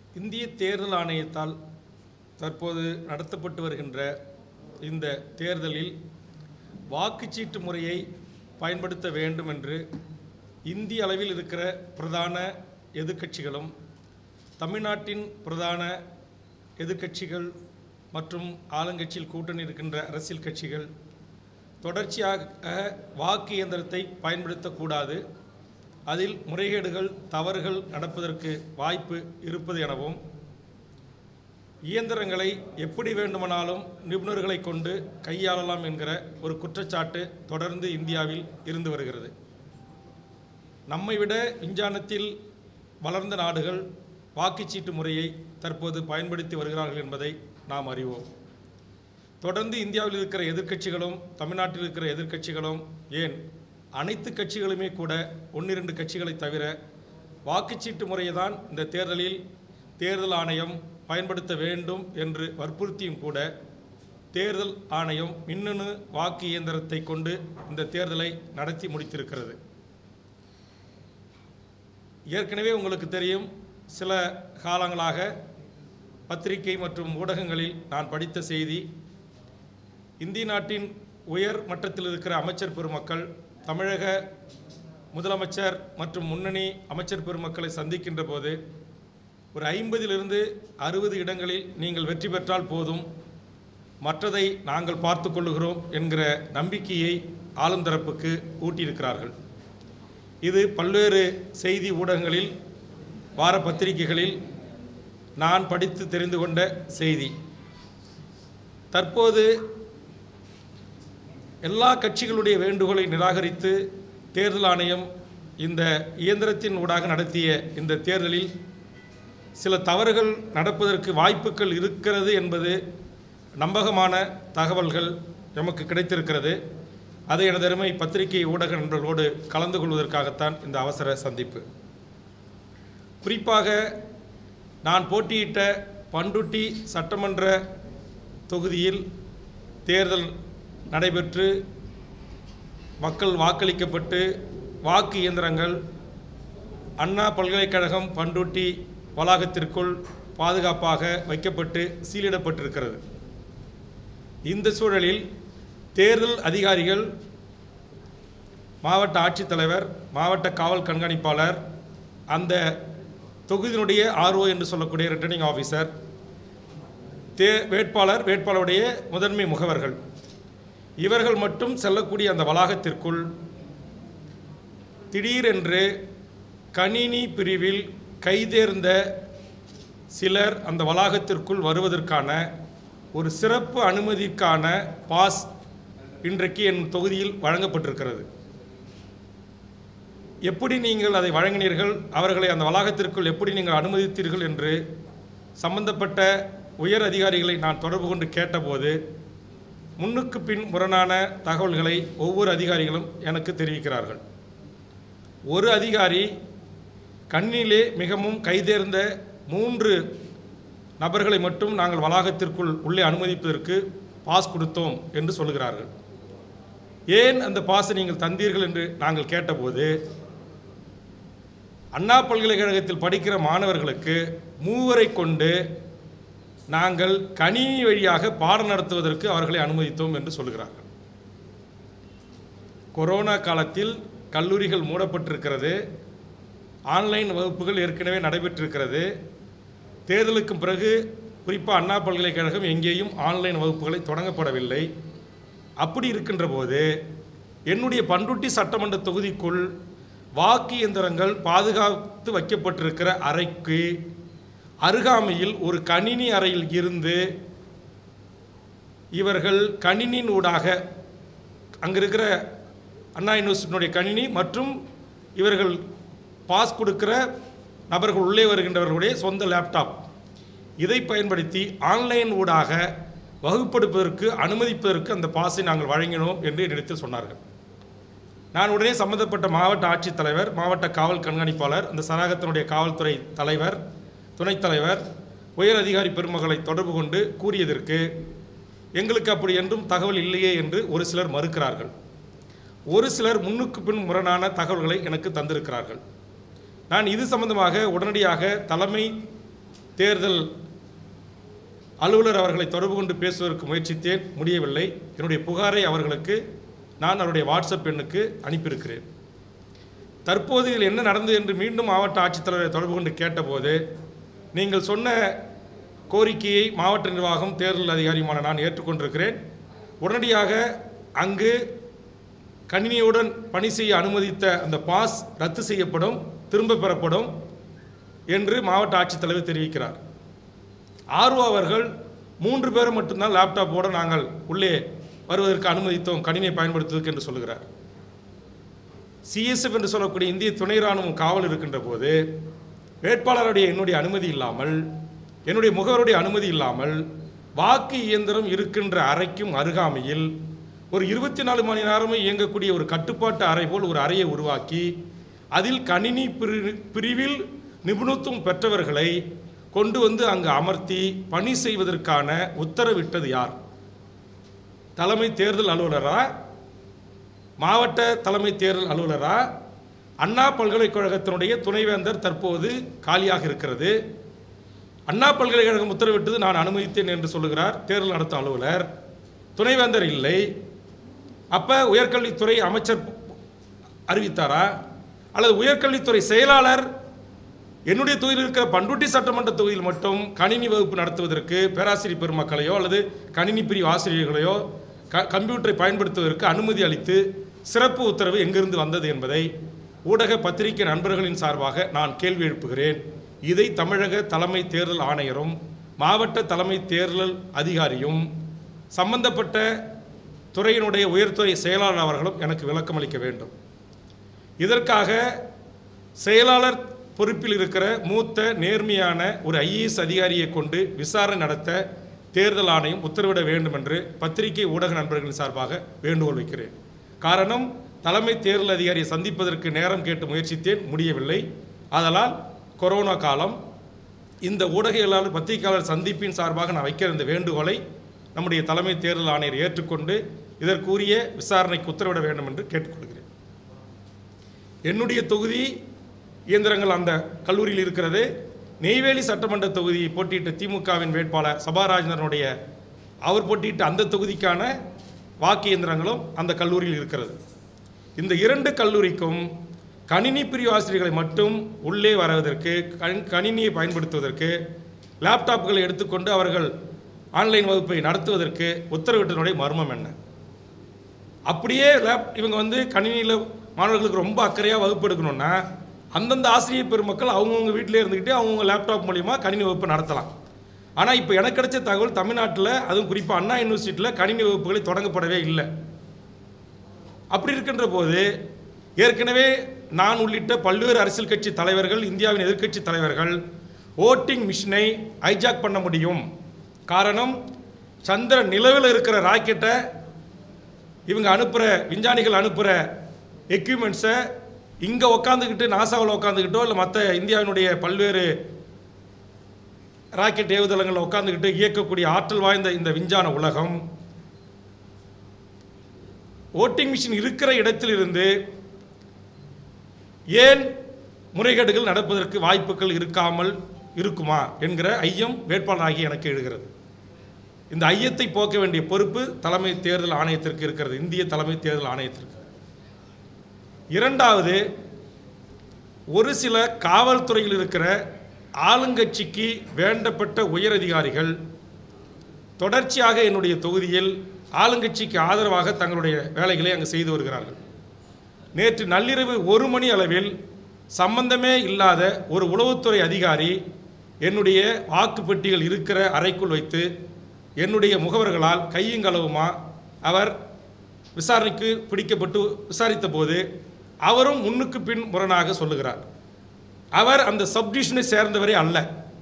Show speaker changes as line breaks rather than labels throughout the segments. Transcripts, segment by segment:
இந்திய தேர்தல் ஆணையத்தால் தற்போது நடத்தப்பட்டு வருகின்ற இந்த தேர்தலில் வாக்குச்சீட்டு முறையை பயன்படுத்த வேண்டும் என்று இந்திய அளவில் இருக்கிற பிரதான எதிர்க்கட்சிகளும் தமிழ்நாட்டின் பிரதான எதிர்க்கட்சிகள் மற்றும் ஆளுங்கட்சியில் கூட்டணி இருக்கின்ற அரசியல் கட்சிகள் தொடர்ச்சியாக வாக்கு இயந்திரத்தை பயன்படுத்தக்கூடாது அதில் முறைகேடுகள் தவறுகள் நடப்பதற்கு வாய்ப்பு இருப்பது எனவும் இயந்திரங்களை எப்படி வேண்டுமானாலும் நிபுணர்களை கொண்டு கையாளலாம் என்கிற ஒரு குற்றச்சாட்டு தொடர்ந்து இந்தியாவில் இருந்து வருகிறது நம்மை விட விஞ்ஞானத்தில் வளர்ந்த நாடுகள் வாக்குச்சீட்டு முறையை தற்போது பயன்படுத்தி வருகிறார்கள் என்பதை நாம் அறிவோம் தொடர்ந்து இந்தியாவில் இருக்கிற எதிர்க்கட்சிகளும் தமிழ்நாட்டில் இருக்கிற எதிர்க்கட்சிகளும் ஏன் அனைத்து கட்சிகளுமே கூட ஒன்னிரண்டு கட்சிகளை தவிர வாக்குச்சீட்டு முறையை தான் இந்த தேர்தலில் தேர்தல் ஆணையம் பயன்படுத்த வேண்டும் என்று வற்புறுத்தியும் கூட தேர்தல் ஆணையம் மின்னணு வாக்கு இயந்திரத்தை கொண்டு இந்த தேர்தலை நடத்தி முடித்திருக்கிறது ஏற்கனவே உங்களுக்கு தெரியும் சில காலங்களாக பத்திரிகை மற்றும் ஊடகங்களில் நான் படித்த செய்தி இந்திய நாட்டின் உயர் மட்டத்தில் இருக்கிற அமைச்சர் பெருமக்கள் தமிழக முதலமைச்சர் மற்றும் முன்னணி அமைச்சர் பெருமக்களை சந்திக்கின்ற போது ஒரு ஐம்பதிலிருந்து அறுபது இடங்களில் நீங்கள் வெற்றி பெற்றால் போதும் மற்றதை நாங்கள் பார்த்து கொள்ளுகிறோம் என்கிற நம்பிக்கையை ஆளும் தரப்புக்கு ஊட்டியிருக்கிறார்கள் இது பல்வேறு செய்தி ஊடகங்களில் வார பத்திரிகைகளில் நான் படித்து தெரிந்து கொண்ட செய்தி தற்போது எல்லா கட்சிகளுடைய வேண்டுகோளை நிராகரித்து தேர்தல் ஆணையம் இந்த இயந்திரத்தின் ஊடாக நடத்திய இந்த தேர்தலில் சில தவறுகள் நடப்பதற்கு வாய்ப்புகள் இருக்கிறது என்பது நம்பகமான தகவல்கள் நமக்கு கிடைத்திருக்கிறது அதை எனது அருமை பத்திரிகை ஊடக நண்பர்களோடு கலந்து கொள்வதற்காகத்தான் இந்த அவசர சந்திப்பு குறிப்பாக நான் போட்டியிட்ட பண்டுட்டி சட்டமன்ற தொகுதியில் தேர்தல் நடைபெற்று மக்கள் வாக்களிக்கப்பட்டு வாக்கு இயந்திரங்கள் அண்ணா பல்கலைக்கழகம் பண்டுட்டி வளாகத்திற்குள் பாதுகாப்பாக வைக்கப்பட்டு சீலிடப்பட்டிருக்கிறது இந்த சூழலில் தேர்தல் அதிகாரிகள் மாவட்ட ஆட்சித்தலைவர் மாவட்ட காவல் கண்காணிப்பாளர் அந்த தொகுதியினுடைய ஆர்ஓ என்று சொல்லக்கூடிய ரிட்டர்னிங் ஆஃபீஸர் தே வேட்பாளர் வேட்பாளருடைய முதன்மை முகவர்கள் இவர்கள் மட்டும் செல்லக்கூடிய அந்த வளாகத்திற்குள் திடீரென்று கணினி பிரிவில் கைதேர்ந்த சிலர் அந்த வளாகத்திற்குள் வருவதற்கான ஒரு சிறப்பு அனுமதிக்கான பாஸ் இன்றைக்கு என் தொகுதியில் வழங்கப்பட்டிருக்கிறது எப்படி நீங்கள் அதை வழங்கினீர்கள் அவர்களை அந்த வளாகத்திற்குள் எப்படி நீங்கள் அனுமதித்தீர்கள் என்று சம்பந்தப்பட்ட உயர் அதிகாரிகளை நான் தொடர்பு கொண்டு கேட்டபோது முன்னுக்கு பின் முரணான தகவல்களை ஒவ்வொரு அதிகாரிகளும் எனக்கு தெரிவிக்கிறார்கள் ஒரு அதிகாரி கண்ணிலே மிகவும் கைதேர்ந்த மூன்று நபர்களை மட்டும் நாங்கள் வளாகத்திற்குள் உள்ளே அனுமதிப்பதற்கு பாஸ் கொடுத்தோம் என்று சொல்கிறார்கள் ஏன் அந்த பாஸை நீங்கள் தந்தீர்கள் என்று நாங்கள் கேட்டபோது அண்ணா பல்கலைக்கழகத்தில் படிக்கிற மாணவர்களுக்கு மூவரை கொண்டு நாங்கள் கணினி வழியாக பாடம் நடத்துவதற்கு அவர்களை அனுமதித்தோம் என்று சொல்கிறார்கள் கொரோனா காலத்தில் கல்லூரிகள் மூடப்பட்டிருக்கிறது ஆன்லைன் வகுப்புகள் ஏற்கனவே நடைபெற்றிருக்கிறது தேர்தலுக்கு பிறகு குறிப்பாக அண்ணா பல்கலைக்கழகம் எங்கேயும் ஆன்லைன் வகுப்புகளை தொடங்கப்படவில்லை அப்படி இருக்கின்ற போது என்னுடைய பண்ருட்டி சட்டமன்ற தொகுதிக்குள் வாக்கு இயந்திரங்கள் பாதுகாத்து வைக்கப்பட்டிருக்கிற அறைக்கு அருகாமையில் ஒரு கணினி அறையில் இருந்து இவர்கள் கணினியின் ஊடாக அங்கே இருக்கிற அண்ணா யூனிவர்சிட்டியினுடைய கணினி மற்றும் இவர்கள் பாஸ் கொடுக்கிற நபர்கள் உள்ளே வருகின்றவர்களுடைய சொந்த லேப்டாப் இதை பயன்படுத்தி ஆன்லைன் ஊடாக வகுப்படுப்பதற்கு அனுமதிப்பதற்கு அந்த பாஸை நாங்கள் வழங்கினோம் என்று என்னிடத்தில் சொன்னார்கள் நான் உடனே சம்பந்தப்பட்ட மாவட்ட ஆட்சித்தலைவர் மாவட்ட காவல் கண்காணிப்பாளர் அந்த சராகத்தினுடைய காவல்துறை தலைவர் துணைத் தலைவர் உயர் அதிகாரி பெருமக்களை தொடர்பு கொண்டு கூறியதற்கு எங்களுக்கு அப்படி என்றும் தகவல் இல்லையே என்று ஒரு சிலர் மறுக்கிறார்கள் ஒரு சிலர் முன்னுக்கு பின் முரணான தகவல்களை எனக்கு தந்திருக்கிறார்கள் நான் இது சம்பந்தமாக உடனடியாக தலைமை தேர்தல் அலுவலர் அவர்களை தொடர்பு கொண்டு பேசுவதற்கு முயற்சித்தேன் முடியவில்லை என்னுடைய புகாரை அவர்களுக்கு நான் அவருடைய வாட்ஸ்அப் எண்ணுக்கு அனுப்பியிருக்கிறேன் தற்போது இதில் என்ன நடந்தது என்று மீண்டும் மாவட்ட ஆட்சித்தலைவரை தொடர்பு கொண்டு கேட்டபோது நீங்கள் சொன்ன கோரிக்கையை மாவட்ட நிர்வாகம் தேர்தல் அதிகாரியுமான நான் ஏற்றுக்கொண்டிருக்கிறேன் உடனடியாக அங்கு கணினியுடன் பணி செய்ய அனுமதித்த அந்த பாஸ் ரத்து செய்யப்படும் திரும்ப பெறப்படும் என்று மாவட்ட ஆட்சித்தலைவர் தெரிவிக்கிறார் ஆர்வோ அவர்கள் மூன்று பேரை மட்டும்தான் லேப்டாப்போடு நாங்கள் உள்ளே வருவதற்கு அனுமதித்தோம் கணினியை பயன்படுத்துவதற்கு என்று சொல்லுகிறார் சிஎஸ்எஃப் என்று சொல்லக்கூடிய இந்திய துணை ராணுவம் காவல் இருக்கின்ற போது வேட்பாளருடைய என்னுடைய அனுமதி இல்லாமல் என்னுடைய முகவருடைய அனுமதி இல்லாமல் வாக்கு இயந்திரம் இருக்கின்ற அறைக்கும் அருகாமையில் ஒரு இருபத்தி நாலு மணி நேரமும் இயங்கக்கூடிய ஒரு கட்டுப்பாட்டு அறை போல் ஒரு அறையை உருவாக்கி அதில் கணினி பிரி பிரிவில் நிபுணத்துவம் பெற்றவர்களை கொண்டு வந்து அங்கு அமர்த்தி பணி செய்வதற்கான உத்தரவிட்டது யார் தலைமை தேர்தல் அலுவலரா மாவட்ட தலைமை தேர்தல் அலுவலரா அண்ணா பல்கலைக்கழகத்தினுடைய துணைவேந்தர் தற்போது காலியாக இருக்கிறது அண்ணா பல்கலைக்கழகம் உத்தரவிட்டது நான் அனுமதித்தேன் என்று சொல்லுகிறார் தேர்தல் நடத்தும் அலுவலர் துணைவேந்தர் இல்லை அப்போ உயர்கல்வித்துறை அமைச்சர் அறிவித்தாரா அல்லது உயர்கல்வித்துறை செயலாளர் என்னுடைய தொகுதியில் இருக்கிற பண்ருட்டி சட்டமன்ற தொகுதியில் மட்டும் கணினி வகுப்பு நடத்துவதற்கு பேராசிரியர் பெருமக்களையோ அல்லது கணினி பிரிவு ஆசிரியர்களையோ க கம்ப்யூட்டரை பயன்படுத்துவதற்கு அனுமதி அளித்து சிறப்பு உத்தரவு எங்கிருந்து வந்தது என்பதை ஊடக பத்திரிகை நண்பர்களின் சார்பாக நான் கேள்வி எழுப்புகிறேன் இதை தமிழக தலைமை தேர்தல் ஆணையரும் மாவட்ட தலைமை தேர்தல் அதிகாரியும் சம்பந்தப்பட்ட துறையினுடைய உயர்துறை செயலாளர் அவர்களும் எனக்கு விளக்கம் அளிக்க வேண்டும் இதற்காக செயலாளர் பொறுப்பில் இருக்கிற மூத்த நேர்மையான ஒரு ஐஏஎஸ் அதிகாரியை கொண்டு விசாரணை நடத்த தேர்தல் ஆணையம் உத்தரவிட வேண்டும் என்று பத்திரிகை ஊடக நண்பர்களின் சார்பாக வேண்டுகோள் வைக்கிறேன் காரணம் தலைமை தேர்தல் அதிகாரியை சந்திப்பதற்கு நேரம் கேட்டு முயற்சித்தேன் முடியவில்லை ஆதலால் கொரோனா காலம் இந்த ஊடகவியலாளர் பத்திரிகையாளர் சந்திப்பின் சார்பாக நான் வைக்கிற இந்த வேண்டுகோளை நம்முடைய தலைமை தேர்தல் ஆணையர் ஏற்றுக்கொண்டு இதற்குரிய விசாரணைக்கு உத்தரவிட வேண்டும் என்று கேட்டுக்கொள்கிறேன் என்னுடைய தொகுதி இயந்திரங்கள் அந்த கல்லூரியில் இருக்கிறது நெய்வேலி சட்டமன்ற தொகுதியை போட்டியிட்ட திமுகவின் வேட்பாளர் சபாராஜனருடைய அவர் போட்டியிட்ட அந்த தொகுதிக்கான வாக்கு இயந்திரங்களும் அந்த கல்லூரியில் இருக்கிறது இந்த இரண்டு கல்லூரிக்கும் கணினி பிரிவு ஆசிரியர்களை மட்டும் உள்ளே வருவதற்கு கண் கணினியை பயன்படுத்துவதற்கு லேப்டாப்களை எடுத்துக்கொண்டு அவர்கள் ஆன்லைன் வகுப்பை நடத்துவதற்கு உத்தரவிட்டனுடைய மர்மம் என்ன அப்படியே லேப் இவங்க வந்து கணினியில் மாணவர்களுக்கு ரொம்ப அக்கறையாக வகுப்பு எடுக்கணும்னா அந்தந்த ஆசிரியர் பெருமக்கள் அவங்கவுங்க வீட்டிலே இருந்துக்கிட்டு அவங்கவுங்க லேப்டாப் மூலிமா கணினி வகுப்பு நடத்தலாம் ஆனால் இப்போ எனக்கு கிடைச்ச தகவல் தமிழ்நாட்டில் அதுவும் குறிப்பாக அண்ணா யூனிவர்சிட்டியில் கணினி வகுப்புகளை தொடங்கப்படவே இல்லை அப்படி இருக்கின்ற போது ஏற்கனவே நான் உள்ளிட்ட பல்வேறு அரசியல் கட்சி தலைவர்கள் இந்தியாவின் எதிர்க்கட்சி தலைவர்கள் ஓட்டிங் மிஷினை ஹைஜாக் பண்ண முடியும் காரணம் சந்திர நிலவில் இருக்கிற ராக்கெட்டை இவங்க அனுப்புகிற விஞ்ஞானிகள் அனுப்புகிற எக்யூப்மெண்ட்ஸை இங்கே உக்காந்துக்கிட்டு நாசாவில் உட்காந்துக்கிட்டோ இல்லை மற்ற இந்தியாவினுடைய பல்வேறு ராக்கெட் ஏவுதளங்களில் உட்காந்துக்கிட்டு இயக்கக்கூடிய ஆற்றல் வாய்ந்த இந்த விஞ்ஞான உலகம் ஓட்டிங் மிஷின் இருக்கிற இடத்திலிருந்து ஏன் முறைகேடுகள் நடப்பதற்கு வாய்ப்புகள் இருக்காமல் இருக்குமா என்கிற ஐயம் வேட்பாளராகி எனக்கு எழுகிறது இந்த ஐயத்தை போக்க வேண்டிய பொறுப்பு தலைமை தேர்தல் ஆணையத்திற்கு இருக்கிறது இந்திய தலைமை தேர்தல் ஆணையத்திற்கு இரண்டாவது ஒரு சில காவல்துறையில் இருக்கிற ஆளுங்கட்சிக்கு வேண்டப்பட்ட உயரதிகாரிகள் தொடர்ச்சியாக என்னுடைய தொகுதியில் ஆளுங்கட்சிக்கு ஆதரவாக தங்களுடைய வேலைகளை அங்கு செய்து வருகிறார்கள் நேற்று நள்ளிரவு ஒரு மணி அளவில் சம்பந்தமே இல்லாத ஒரு உளவுத்துறை அதிகாரி என்னுடைய வாக்குப்பெட்டிகள் இருக்கிற அறைக்குள் வைத்து என்னுடைய முகவர்களால் கையுங்களவுமா அவர் விசாரணைக்கு பிடிக்கப்பட்டு விசாரித்த போது அவரும் முன்னுக்கு பின் முரணாக சொல்லுகிறார் அவர் அந்த சப்டிஷனை சேர்ந்தவரே அல்ல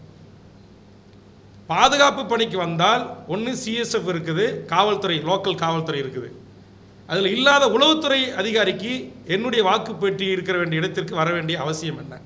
பாதுகாப்பு பணிக்கு வந்தால் ஒன்று சிஎஸ்எஃப் இருக்குது காவல்துறை லோக்கல் காவல்துறை இருக்குது அதில் இல்லாத உளவுத்துறை அதிகாரிக்கு என்னுடைய வாக்குப்பெட்டி இருக்கிற வேண்டிய இடத்திற்கு வர வேண்டிய அவசியம் என்ன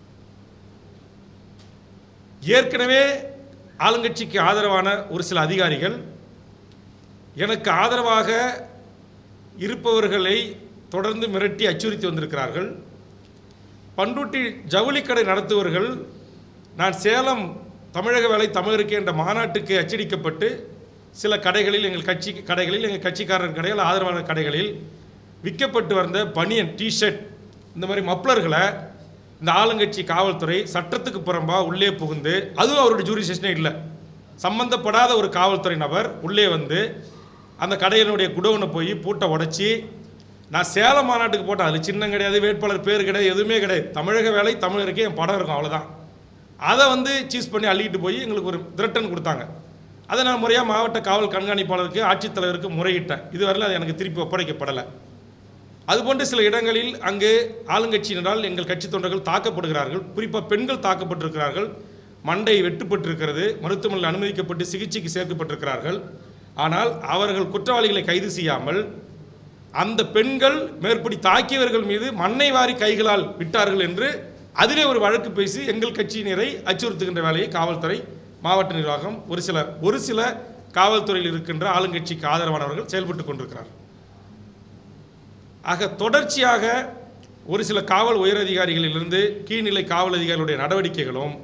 ஏற்கனவே ஆளுங்கட்சிக்கு ஆதரவான ஒரு சில அதிகாரிகள் எனக்கு ஆதரவாக இருப்பவர்களை தொடர்ந்து மிரட்டி அச்சுறுத்தி வந்திருக்கிறார்கள் பண்ருட்டி ஜவுளி கடை நடத்துவர்கள் நான் சேலம் தமிழக வேலை தமிழருக்கு என்ற மாநாட்டுக்கு அச்சடிக்கப்பட்டு சில கடைகளில் எங்கள் கட்சி கடைகளில் எங்கள் கட்சிக்காரர் கடைகள் ஆதரவாளர் கடைகளில் விற்கப்பட்டு வந்த பனியன் டிஷர்ட் இந்த மாதிரி மப்ளர்களை இந்த ஆளுங்கட்சி காவல்துறை சட்டத்துக்கு புறம்பா உள்ளே புகுந்து அதுவும் அவருடைய ஜூரிசேஷனே இல்லை சம்பந்தப்படாத ஒரு காவல்துறை நபர் உள்ளே வந்து அந்த கடையினுடைய குடோனை போய் பூட்டை உடைச்சி நான் சேலம் மாநாட்டுக்கு போட்டேன் அதில் சின்னம் கிடையாது வேட்பாளர் பேர் கிடையாது எதுவுமே கிடையாது தமிழக வேலை தமிழருக்கு என் படம் இருக்கும் அவ்வளோதான் அதை வந்து சீஸ் பண்ணி அள்ளிட்டு போய் எங்களுக்கு ஒரு திரட்டன் கொடுத்தாங்க அதை நான் முறையாக மாவட்ட காவல் கண்காணிப்பாளருக்கு ஆட்சித்தலைவருக்கு முறையிட்டேன் இதுவரையில் அது எனக்கு திருப்பி ஒப்படைக்கப்படலை அதுபோன்று சில இடங்களில் அங்கு ஆளுங்கட்சியினரால் எங்கள் கட்சி தொண்டர்கள் தாக்கப்படுகிறார்கள் குறிப்பாக பெண்கள் தாக்கப்பட்டிருக்கிறார்கள் மண்டை வெட்டுப்பட்டிருக்கிறது மருத்துவமனையில் அனுமதிக்கப்பட்டு சிகிச்சைக்கு சேர்க்கப்பட்டிருக்கிறார்கள் ஆனால் அவர்கள் குற்றவாளிகளை கைது செய்யாமல் அந்த பெண்கள் மேற்படி தாக்கியவர்கள் மீது மண்ணை வாரி கைகளால் விட்டார்கள் என்று அதிலே ஒரு வழக்கு பேசி எங்கள் கட்சியினரை அச்சுறுத்துகின்ற வேலையை காவல்துறை மாவட்ட நிர்வாகம் ஒரு சில ஒரு சில காவல்துறையில் இருக்கின்ற ஆளுங்கட்சிக்கு ஆதரவானவர்கள் செயல்பட்டு கொண்டிருக்கிறார்கள் ஆக தொடர்ச்சியாக ஒரு சில காவல் உயரதிகாரிகளிலிருந்து கீழ்நிலை காவல் அதிகாரிகளுடைய நடவடிக்கைகளும்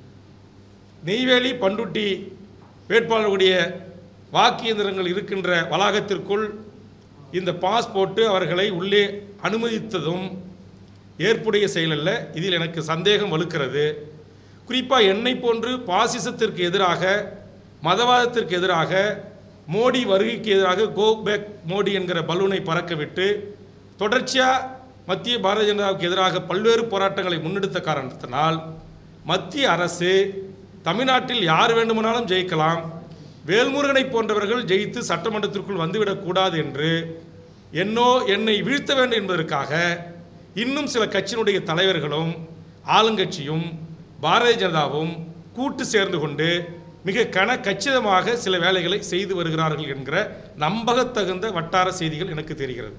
நெய்வேலி பண்டுட்டி வேட்பாளர்களுடைய வாக்கு இயந்திரங்கள் இருக்கின்ற வளாகத்திற்குள் இந்த பாஸ் போட்டு அவர்களை உள்ளே அனுமதித்ததும் ஏற்புடைய செயலல்ல இதில் எனக்கு சந்தேகம் வலுக்கிறது குறிப்பாக என்னை போன்று பாசிசத்திற்கு எதிராக மதவாதத்திற்கு எதிராக மோடி வருகைக்கு எதிராக கோ பேக் மோடி என்கிற பலூனை பறக்க விட்டு தொடர்ச்சியாக மத்திய பாரதிய ஜனதாவுக்கு எதிராக பல்வேறு போராட்டங்களை முன்னெடுத்த காரணத்தினால் மத்திய அரசு தமிழ்நாட்டில் யார் வேண்டுமானாலும் ஜெயிக்கலாம் வேல்முருகனை போன்றவர்கள் ஜெயித்து சட்டமன்றத்திற்குள் வந்துவிடக்கூடாது என்று என்னோ என்னை வீழ்த்த வேண்டும் என்பதற்காக இன்னும் சில கட்சியினுடைய தலைவர்களும் ஆளுங்கட்சியும் பாரதிய ஜனதாவும் கூட்டு சேர்ந்து கொண்டு மிக கன கச்சிதமாக சில வேலைகளை செய்து வருகிறார்கள் என்கிற நம்பகத்தகுந்த வட்டார செய்திகள் எனக்கு தெரிகிறது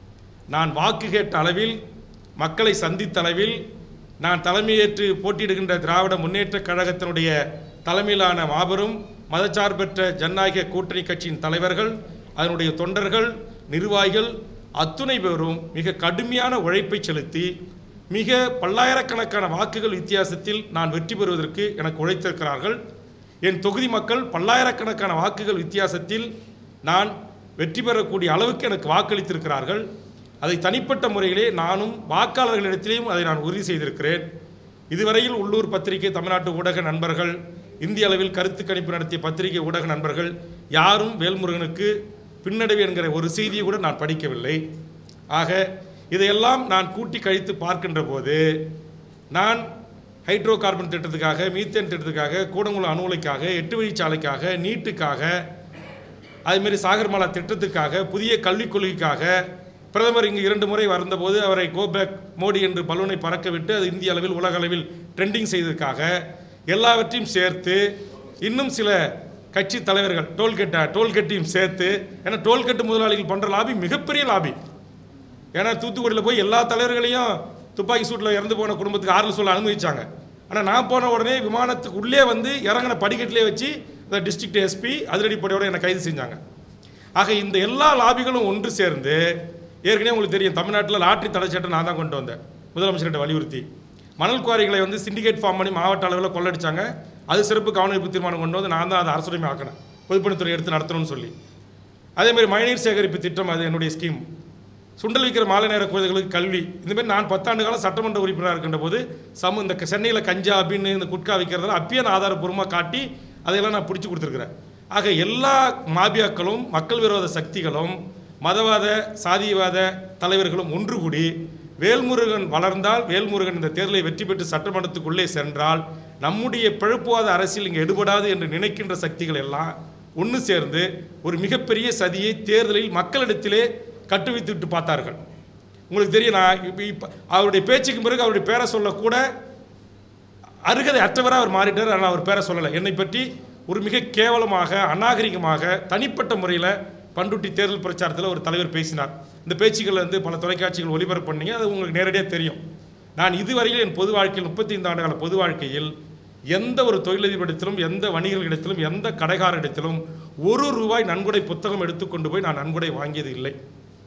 நான் வாக்கு கேட்ட அளவில் மக்களை சந்தித்த அளவில் நான் தலைமையேற்று போட்டியிடுகின்ற திராவிட முன்னேற்றக் கழகத்தினுடைய தலைமையிலான மாபெரும் மதச்சார்பற்ற ஜனநாயக கூட்டணி கட்சியின் தலைவர்கள் அதனுடைய தொண்டர்கள் நிர்வாகிகள் அத்துணை பேரும் மிக கடுமையான உழைப்பை செலுத்தி மிக பல்லாயிரக்கணக்கான வாக்குகள் வித்தியாசத்தில் நான் வெற்றி பெறுவதற்கு எனக்கு உழைத்திருக்கிறார்கள் என் தொகுதி மக்கள் பல்லாயிரக்கணக்கான வாக்குகள் வித்தியாசத்தில் நான் வெற்றி பெறக்கூடிய அளவுக்கு எனக்கு வாக்களித்திருக்கிறார்கள் அதை தனிப்பட்ட முறையிலே நானும் வாக்காளர்களிடத்திலேயும் அதை நான் உறுதி செய்திருக்கிறேன் இதுவரையில் உள்ளூர் பத்திரிகை தமிழ்நாட்டு ஊடக நண்பர்கள் இந்திய அளவில் கருத்து கணிப்பு நடத்திய பத்திரிகை ஊடக நண்பர்கள் யாரும் வேல்முருகனுக்கு பின்னடைவு என்கிற ஒரு செய்தியை கூட நான் படிக்கவில்லை ஆக இதையெல்லாம் நான் கூட்டி கழித்து பார்க்கின்ற போது நான் ஹைட்ரோ கார்பன் திட்டத்துக்காக மீத்தேன் திட்டத்துக்காக கூடங்குளம் அணு உலைக்காக எட்டு வழிச்சாலைக்காக நீட்டுக்காக அதுமாரி சாகர்மாலா திட்டத்துக்காக புதிய கல்விக் கொள்கைக்காக பிரதமர் இங்கு இரண்டு முறை வந்தபோது அவரை கோபேக் மோடி என்று பலூனை பறக்க விட்டு அது இந்திய அளவில் உலக அளவில் ட்ரெண்டிங் செய்ததற்காக எல்லாவற்றையும் சேர்த்து இன்னும் சில கட்சி தலைவர்கள் டோல்கெட்டை டோல்கெட்டையும் சேர்த்து ஏன்னா டோல்கெட்டு முதலாளிகள் பண்ணுற லாபி மிகப்பெரிய லாபி ஏன்னா தூத்துக்குடியில் போய் எல்லா தலைவர்களையும் துப்பாக்கி சூட்டில் இறந்து போன குடும்பத்துக்கு ஆறுதல் சொல்ல அனுமதிச்சாங்க ஆனால் நான் போன உடனே விமானத்துக்கு உள்ளே வந்து இறங்கின படிக்கட்டிலே வச்சு இந்த டிஸ்ட்ரிக்ட் எஸ்பி அதிரடிப்படையோட என்னை கைது செஞ்சாங்க ஆக இந்த எல்லா லாபிகளும் ஒன்று சேர்ந்து ஏற்கனவே உங்களுக்கு தெரியும் தமிழ்நாட்டில் லாட்ரி தடை சட்டம் நான் தான் கொண்டு வந்தேன் முதலமைச்சர்கிட்ட வலியுறுத்தி மணல் குவாரிகளை வந்து சிண்டிகேட் ஃபார்ம் பண்ணி மாவட்ட அளவில் கொள்ளடிச்சாங்க அது சிறப்பு கவனிப்பு தீர்மானம் கொண்டு வந்து நான் தான் அதை அரசுரிமை ஆக்கினேன் பொதுப்பணித்துறை எடுத்து நடத்தணும்னு சொல்லி அதே மாதிரி மழைநீர் சேகரிப்பு திட்டம் அது என்னுடைய ஸ்கீம் சுண்டல் விற்கிற மாலை நேர குழந்தைகளுக்கு கல்வி இந்த மாதிரி நான் பத்தாண்டு காலம் சட்டமன்ற உறுப்பினராக இருக்கின்ற போது சம இந்த சென்னையில் கஞ்சா அப்படின்னு இந்த குட்கா விற்கிறதெல்லாம் அப்பயே நான் ஆதாரப்பூர்வமாக காட்டி அதையெல்லாம் நான் பிடிச்சி கொடுத்துருக்குறேன் ஆக எல்லா மாபியாக்களும் மக்கள் விரோத சக்திகளும் மதவாத சாதியவாத தலைவர்களும் ஒன்று கூடி வேல்முருகன் வளர்ந்தால் வேல்முருகன் இந்த தேர்தலை வெற்றி பெற்று சட்டமன்றத்துக்குள்ளே சென்றால் நம்முடைய பிழப்புவாத அரசியல் இங்கே எடுபடாது என்று நினைக்கின்ற சக்திகள் எல்லாம் ஒன்று சேர்ந்து ஒரு மிகப்பெரிய சதியை தேர்தலில் மக்களிடத்திலே கட்டுவித்து விட்டு பார்த்தார்கள் உங்களுக்கு தெரியும் நான் இப்போ இப்போ அவருடைய பேச்சுக்கு பிறகு அவருடைய பேரை சொல்லக்கூட அருகதை அற்றவராக அவர் மாறிட்டார் ஆனால் அவர் பேரை சொல்லலை என்னை பற்றி ஒரு மிக கேவலமாக அநாகரிகமாக தனிப்பட்ட முறையில் பண்டுட்டி தேர்தல் பிரச்சாரத்தில் ஒரு தலைவர் பேசினார் இந்த பேச்சுக்கள் வந்து பல தொலைக்காட்சிகள் ஒளிபரப்பு பண்ணீங்க அது உங்களுக்கு நேரடியாக தெரியும் நான் இதுவரையில் என் பொது வாழ்க்கையில் முப்பத்தைந்து ஆண்டு கால பொது வாழ்க்கையில் எந்த ஒரு தொழிலதிபரிடத்திலும் எந்த வணிகர்களிடத்திலும் எந்த கடைக்காரரிடத்திலும் ஒரு ரூபாய் நன்கொடை புத்தகம் எடுத்துக்கொண்டு போய் நான் நன்கொடை வாங்கியது இல்லை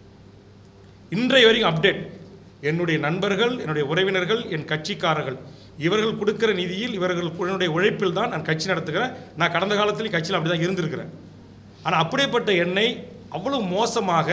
இன்றைய வரைக்கும் அப்டேட் என்னுடைய நண்பர்கள் என்னுடைய உறவினர்கள் என் கட்சிக்காரர்கள் இவர்கள் கொடுக்கிற நிதியில் இவர்களுடைய உழைப்பில் தான் நான் கட்சி நடத்துகிறேன் நான் கடந்த காலத்திலையும் கட்சியில் அப்படி தான் இருந்திருக்கிறேன் ஆனால் அப்படிப்பட்ட என்னை அவ்வளவு மோசமாக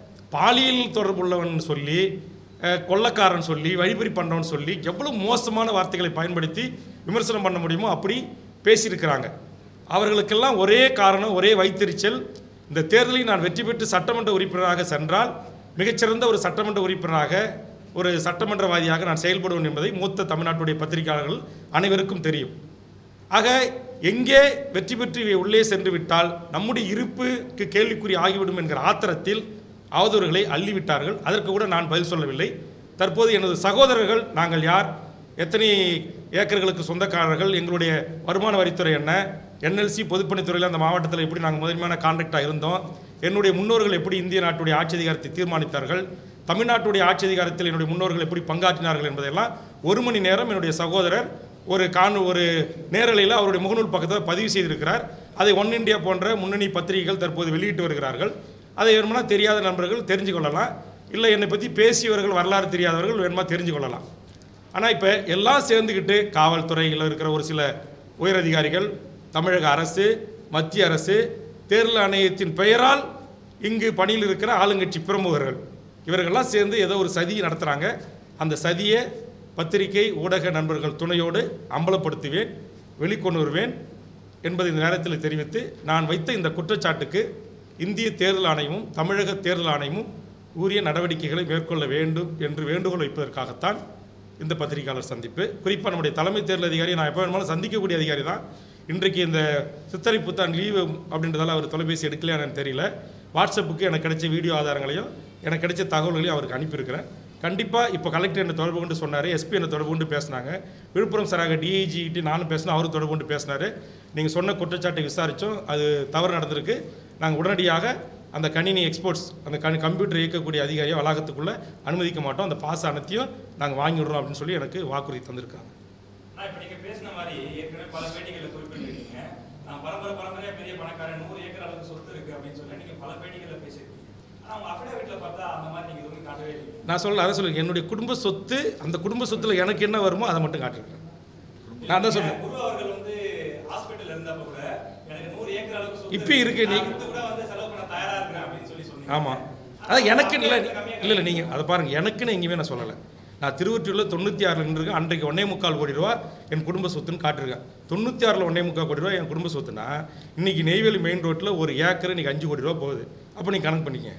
பாலியல் தொடர்புள்ளவன் சொல்லி அஹ், கொள்ளக்காரன் சொல்லி வழிபறி பண்ணுறவன் சொல்லி எவ்வளவு மோசமான வார்த்தைகளை பயன்படுத்தி விமர்சனம் பண்ண முடியுமோ அப்படி பேசியிருக்கிறாங்க அவர்களுக்கெல்லாம் ஒரே காரணம் ஒரே வைத்தறிச்சல் இந்த தேர்தலில் நான் வெற்றி பெற்று சட்டமன்ற உறுப்பினராக சென்றால் மிகச்சிறந்த ஒரு சட்டமன்ற உறுப்பினராக ஒரு சட்டமன்றவாதியாக நான் செயல்படுவேன் என்பதை மூத்த தமிழ்நாட்டுடைய பத்திரிகையாளர்கள் அனைவருக்கும் தெரியும் ஆக எங்கே வெற்றி பெற்று இவை உள்ளே சென்று விட்டால் நம்முடைய இருப்புக்கு கேள்விக்குறி ஆகிவிடும் என்கிற ஆத்திரத்தில் அவதூறுகளை அள்ளிவிட்டார்கள் அதற்கு கூட நான் பதில் சொல்லவில்லை தற்போது எனது சகோதரர்கள் நாங்கள் யார் எத்தனை ஏக்கர்களுக்கு சொந்தக்காரர்கள் எங்களுடைய வருமான வரித்துறை என்ன என்எல்சி பொதுப்பணித்துறையில் அந்த மாவட்டத்தில் எப்படி நாங்கள் முதன்மையான கான்ட்ராக்டாக இருந்தோம் என்னுடைய முன்னோர்கள் எப்படி இந்திய நாட்டுடைய ஆட்சி அதிகாரத்தை தீர்மானித்தார்கள் தமிழ்நாட்டுடைய ஆட்சி அதிகாரத்தில் என்னுடைய முன்னோர்கள் எப்படி பங்காற்றினார்கள் என்பதையெல்லாம் ஒரு மணி நேரம் என்னுடைய சகோதரர் ஒரு காண் ஒரு நேரலையில் அவருடைய முகநூல் பக்கத்தில் பதிவு செய்திருக்கிறார் அதை ஒன் இந்தியா போன்ற முன்னணி பத்திரிகைகள் தற்போது வெளியிட்டு வருகிறார்கள் அதை வேணும்னா தெரியாத நண்பர்கள் தெரிஞ்சு கொள்ளலாம் இல்லை என்னை பற்றி பேசியவர்கள் வரலாறு தெரியாதவர்கள் வேணுமா தெரிஞ்சு கொள்ளலாம் ஆனால் இப்போ எல்லாம் சேர்ந்துக்கிட்டு காவல்துறையில் இருக்கிற ஒரு சில உயரதிகாரிகள் தமிழக அரசு மத்திய அரசு தேர்தல் ஆணையத்தின் பெயரால் இங்கு பணியில் இருக்கிற ஆளுங்கட்சி பிரமுகர்கள் இவர்கள்லாம் சேர்ந்து ஏதோ ஒரு சதி நடத்துகிறாங்க அந்த சதியை பத்திரிகை ஊடக நண்பர்கள் துணையோடு அம்பலப்படுத்துவேன் வெளிக்கொண்டு வருவேன் என்பதை இந்த நேரத்தில் தெரிவித்து நான் வைத்த இந்த குற்றச்சாட்டுக்கு இந்திய தேர்தல் ஆணையமும் தமிழக தேர்தல் ஆணையமும் உரிய நடவடிக்கைகளை மேற்கொள்ள வேண்டும் என்று வேண்டுகோள் வைப்பதற்காகத்தான் இந்த பத்திரிகையாளர் சந்திப்பு குறிப்பாக நம்முடைய தலைமை தேர்தல் அதிகாரி நான் எப்போ வேணுமாலும் சந்திக்கக்கூடிய அதிகாரி தான் இன்றைக்கு இந்த சித்திரை புத்தாண்டு லீவு அப்படின்றதால அவர் தொலைபேசி எடுக்கலையான்னு தெரியல வாட்ஸ்அப்புக்கு எனக்கு கிடைச்ச வீடியோ ஆதாரங்களையும் எனக்கு கிடைச்ச தகவல்களையும் அவருக்கு அனுப்பியிருக்கிறேன் கண்டிப்பாக இப்போ கலெக்டர் என்னை தொடர்பு கொண்டு சொன்னார் எஸ்பி என்னை தொடர்பு கொண்டு பேசினாங்க விழுப்புரம் சராக டிஐஜிட்டு நானும் பேசினேன் அவரும் தொடர்பு கொண்டு பேசினார் நீங்கள் சொன்ன குற்றச்சாட்டை விசாரித்தோம் அது தவறு நடந்திருக்கு நாங்கள் உடனடியாக அந்த கணினி எக்ஸ்போர்ட்ஸ் அந்த கணி கம்ப்யூட்டர் இயக்கக்கூடிய அதிகாரியை வளாகத்துக்குள்ளே அனுமதிக்க மாட்டோம் அந்த பாஸ் அனைத்தையும் நாங்கள் வாங்கி விடுறோம் அப்படின்னு சொல்லி எனக்கு வாக்குறுதி தந்திருக்காங்க
ஆனா இப்ப நீங்க பேசின மாதிரி ஏற்கனவே பல பேட்டிகளை குறிப்பிட்டிருக்கீங்க நான் பரம்பரை பரம்பரையா பெரிய பணக்காரன் நூறு ஏக்கர் அளவுக்கு சொத்து இருக்கு அப்படின்னு சொல்லி நீங்க பல பேட்டிகளை பேசியிருக்கீங்க ஆனா உங்க அஃபிடவிட்ல பார்த்தா அந்த மாதிரி நீங்க எதுவுமே காட்டவே இல்லை
நான் சொல்ல அதை சொல்லுங்க என்னுடைய குடும்ப சொத்து அந்த குடும்ப சொத்துல எனக்கு என்ன வருமோ அதை மட்டும் காட்டிருக்கேன் நான் தான் சொல்றேன்
குரு அவர்கள் வந்து ஹாஸ்பிட்டல் இருந்தப்ப கூட எனக்கு நூறு ஏக்கர் அளவுக்கு சொத்து
இப்ப இருக்கு,
நான்
நீ-
வித்து கூட வந்து செலவு பண்ண தயாரா இருக்கிறேன் அப்படின்னு சொல்லி சொன்னீங்க
ஆமாம் அதான் எனக்கு இல்லை இல்லை இல்லை நீங்கள் அதை பாருங்கள் எனக்குன்னு எங்கேயுமே நான் சொல்லலை நான் திருவொற்றியூரில் தொண்ணூற்றி ஆறில் நின்றுருக்கேன் அன்றைக்கு ஒன்னே முக்கால் கோடி ரூபா என் குடும்ப சொத்துன்னு காட்டிருக்கேன் தொண்ணூற்றி ஆறில் ஒன்னே முக்கால் கோடி ரூபா என் குடும்ப சொத்துனா இன்னைக்கு நெய்வேலி மெயின் ரோட்டில் ஒரு ஏக்கர் இன்னைக்கு அஞ்சு கோடி ரூபா போகுது அப்போ நீங்கள் கணக்கு பண்ணிக்க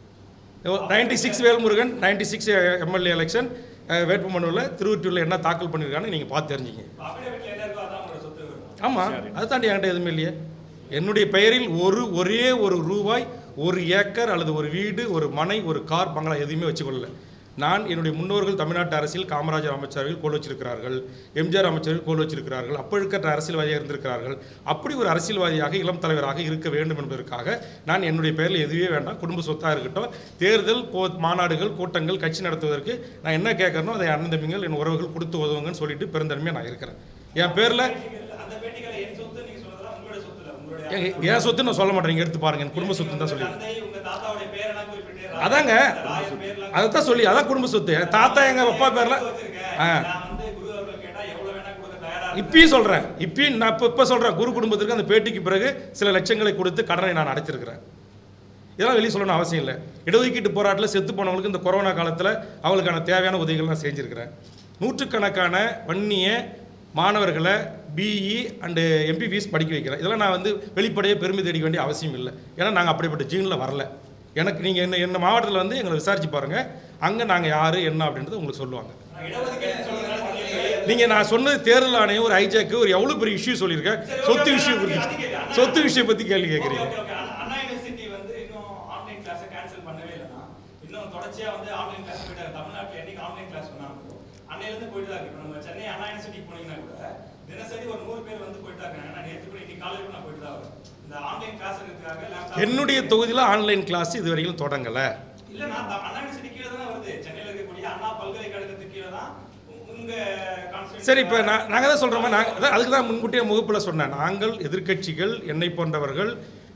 ninety six Velmurugan ninety six MLA election வேட்புமனுவில் திருவொற்றியூரில் என்ன தாக்கல் பண்ணியிருக்கான்னு நீங்கள் பார்த்து தெரிஞ்சுங்க
அஃபிடவிட்ல என்ன இருக்கோ அதான் உங்களோட சொத்து வரும்
ஆமாம் அதை தாண்டி என்கிட்ட எதுவுமே இல்லையே என்னுடைய பெயரில் ஒரு ஒரே ஒரு ரூபாய் ஒரு ஏக்கர் அல்லது ஒரு வீடு ஒரு மனை ஒரு கார் பங்களா எதுவுமே வச்சுக்கொள்ளல நான் என்னுடைய முன்னோர்கள் தமிழ்நாட்டு அரசியல் காமராஜர் அமைச்சரவையில் கோல் வச்சிருக்கிறார்கள் எம்ஜிஆர் அமைச்சரவையில் கோல் வச்சிருக்கிறார்கள் அப்போ இருக்கிற அரசியல்வாதியாக இருந்திருக்கிறார்கள் அப்படி ஒரு அரசியல்வாதியாக இளம் தலைவராக இருக்க வேண்டும் என்பதற்காக நான் என்னுடைய பெயரில் எதுவே வேண்டாம் குடும்ப சொத்தாக இருக்கட்டும் தேர்தல் போ மாநாடுகள் கூட்டங்கள் கட்சி நடத்துவதற்கு நான் என்ன கேட்கறனோ அதை அண்ணன் தம்பிகள் என் உறவுகள் கொடுத்து உதவுங்கன்னு சொல்லிட்டு பெருந்தன்மையாக நான் இருக்கிறேன் என் பேரில்
அந்த பேட்டிகளை என் சொத்து நீங்க சொல்றதெல்லாம் உங்களோட சொத்து இல்ல உங்களுடைய
எங்க- என் சொத்து நான் சொல்ல மாட்டேன் நீங்க எடுத்து பாருங்க என் குடும்ப சொத்துன்னு தான் சொல்லி
தந்தை உங்க தாத்தாவுடைய பேரெல்லாம் குறிப்பிட்டு
அதாங்க
ராயர் பேர்லாம்
அதைத்தான் சொல்லி அதான் குடும்ப சொத்து என் தாத்தா எங்க அப்பா பேர்ல
வச்சிருக்கேன்
ஆ.
நான் வந்து குரு அவர்கள் கேட்டா எவ்வளவு வேணா கொடுக்க தயாரா இருக்கேன்.
இப்பயும் சொல்றேன் இப்பயும் நான் இப்போ இப்போ சொல்றேன் குரு குடும்பத்திற்கு அந்த பேட்டிக்கு பிறகு சில லட்சங்களை கொடுத்து கடனை நான் அடைச்சிருக்கிறேன் இதெல்லாம் வெளியே சொல்லணும் அவசியம் இல்லை இடஒதுக்கீட்டு போராட்டத்தில் செத்து போனவங்களுக்கு இந்த கொரோனா காலத்தில் அவங்களுக்கான தேவையான உதவிகள் நான் செஞ்சுருக்கிறேன் நூற்றுக்கணக்கான வன்னிய மாணவர்களை பிஇ அண்டு எம்பிபிஎஸ் படிக்க வைக்கிறேன் இதெல்லாம் நான் வந்து வெளிப்படையாக பெருமை தேடிக்க வேண்டிய அவசியம் இல்லை ஏன்னா நாங்கள் அப்படிப்பட்ட ஜீனில் வரல எனக்கு நீங்கள் என்ன என்ன மாவட்டத்தில் வந்து எங்களை விசாரிச்சு பாருங்கள் அங்கே நாங்கள் யார் என்ன அப்படின்றது உங்களுக்கு சொல்லுவாங்க
நான் இடஒதுக்கீடு சொல்றதுனால நீங்க
நீங்கள் நான் சொன்னது தேர்தல் ஆணையம் ஒரு ஐஜாக்கு ஒரு எவ்வளோ பெரிய இஷ்யூ சொல்லியிருக்கேன் சொத்து விஷயம் குறித்து சொத்து விஷயம் பற்றி கேள்வி கேட்குறீங்க
okay, okay. Anna- Anna university வந்து இன்னும் ஆன்லைன் கிளாஸை கேன்சல் பண்ணவே இல்லைன்னா இன்னும் தொடர்ச்சியா வந்து ஆன்லைன் கிளாஸ் போயிட்டாங்க தமிழ்நாட்டில் என்னைக்கு ஆன்லைன் கிளாஸ் சொன்னாங்க அன்னையிலேருந்து போயிட்டு தான் இருக்கு இப்போ நம்ம சென்னை அண்ணா யூனிவர்சிட்டி போனீங்கன்னா கூட தினசரி ஒரு நூறு பேர் வந்து போயிட்டு தான் இருக்காங்க நான் நேற்று கூட இன்னைக்கு காலையில் கூட நான் போயிட்டு தான் வரேன் இந்த ஆன்லைன் கிளாஸ் இருக்கிறாங்க லேப்டாப்
என்னுடைய தொகுதியில் ஆன்லைன் கிளாஸ் இதுவரையிலும் தொடங்கலை
இல்ல நான் த- அண்ணா யூனிவர்சிட்டி கீழே தானே வருது சென்னையில இருக்கக்கூடிய அண்ணா பல்கலைக்கழகத்துக்கு கீழே தான் உ- உங்க constituency-
சரி இப்போ நான் நாங்கள் தான் சொல்கிறோமா நாங்கள் அதுக்கு தான் முன்கூட்டியே முகப்பில் சொன்னேன் நாங்கள் எதிர்க்கட்சிகள் என்னை போன்றவர்கள்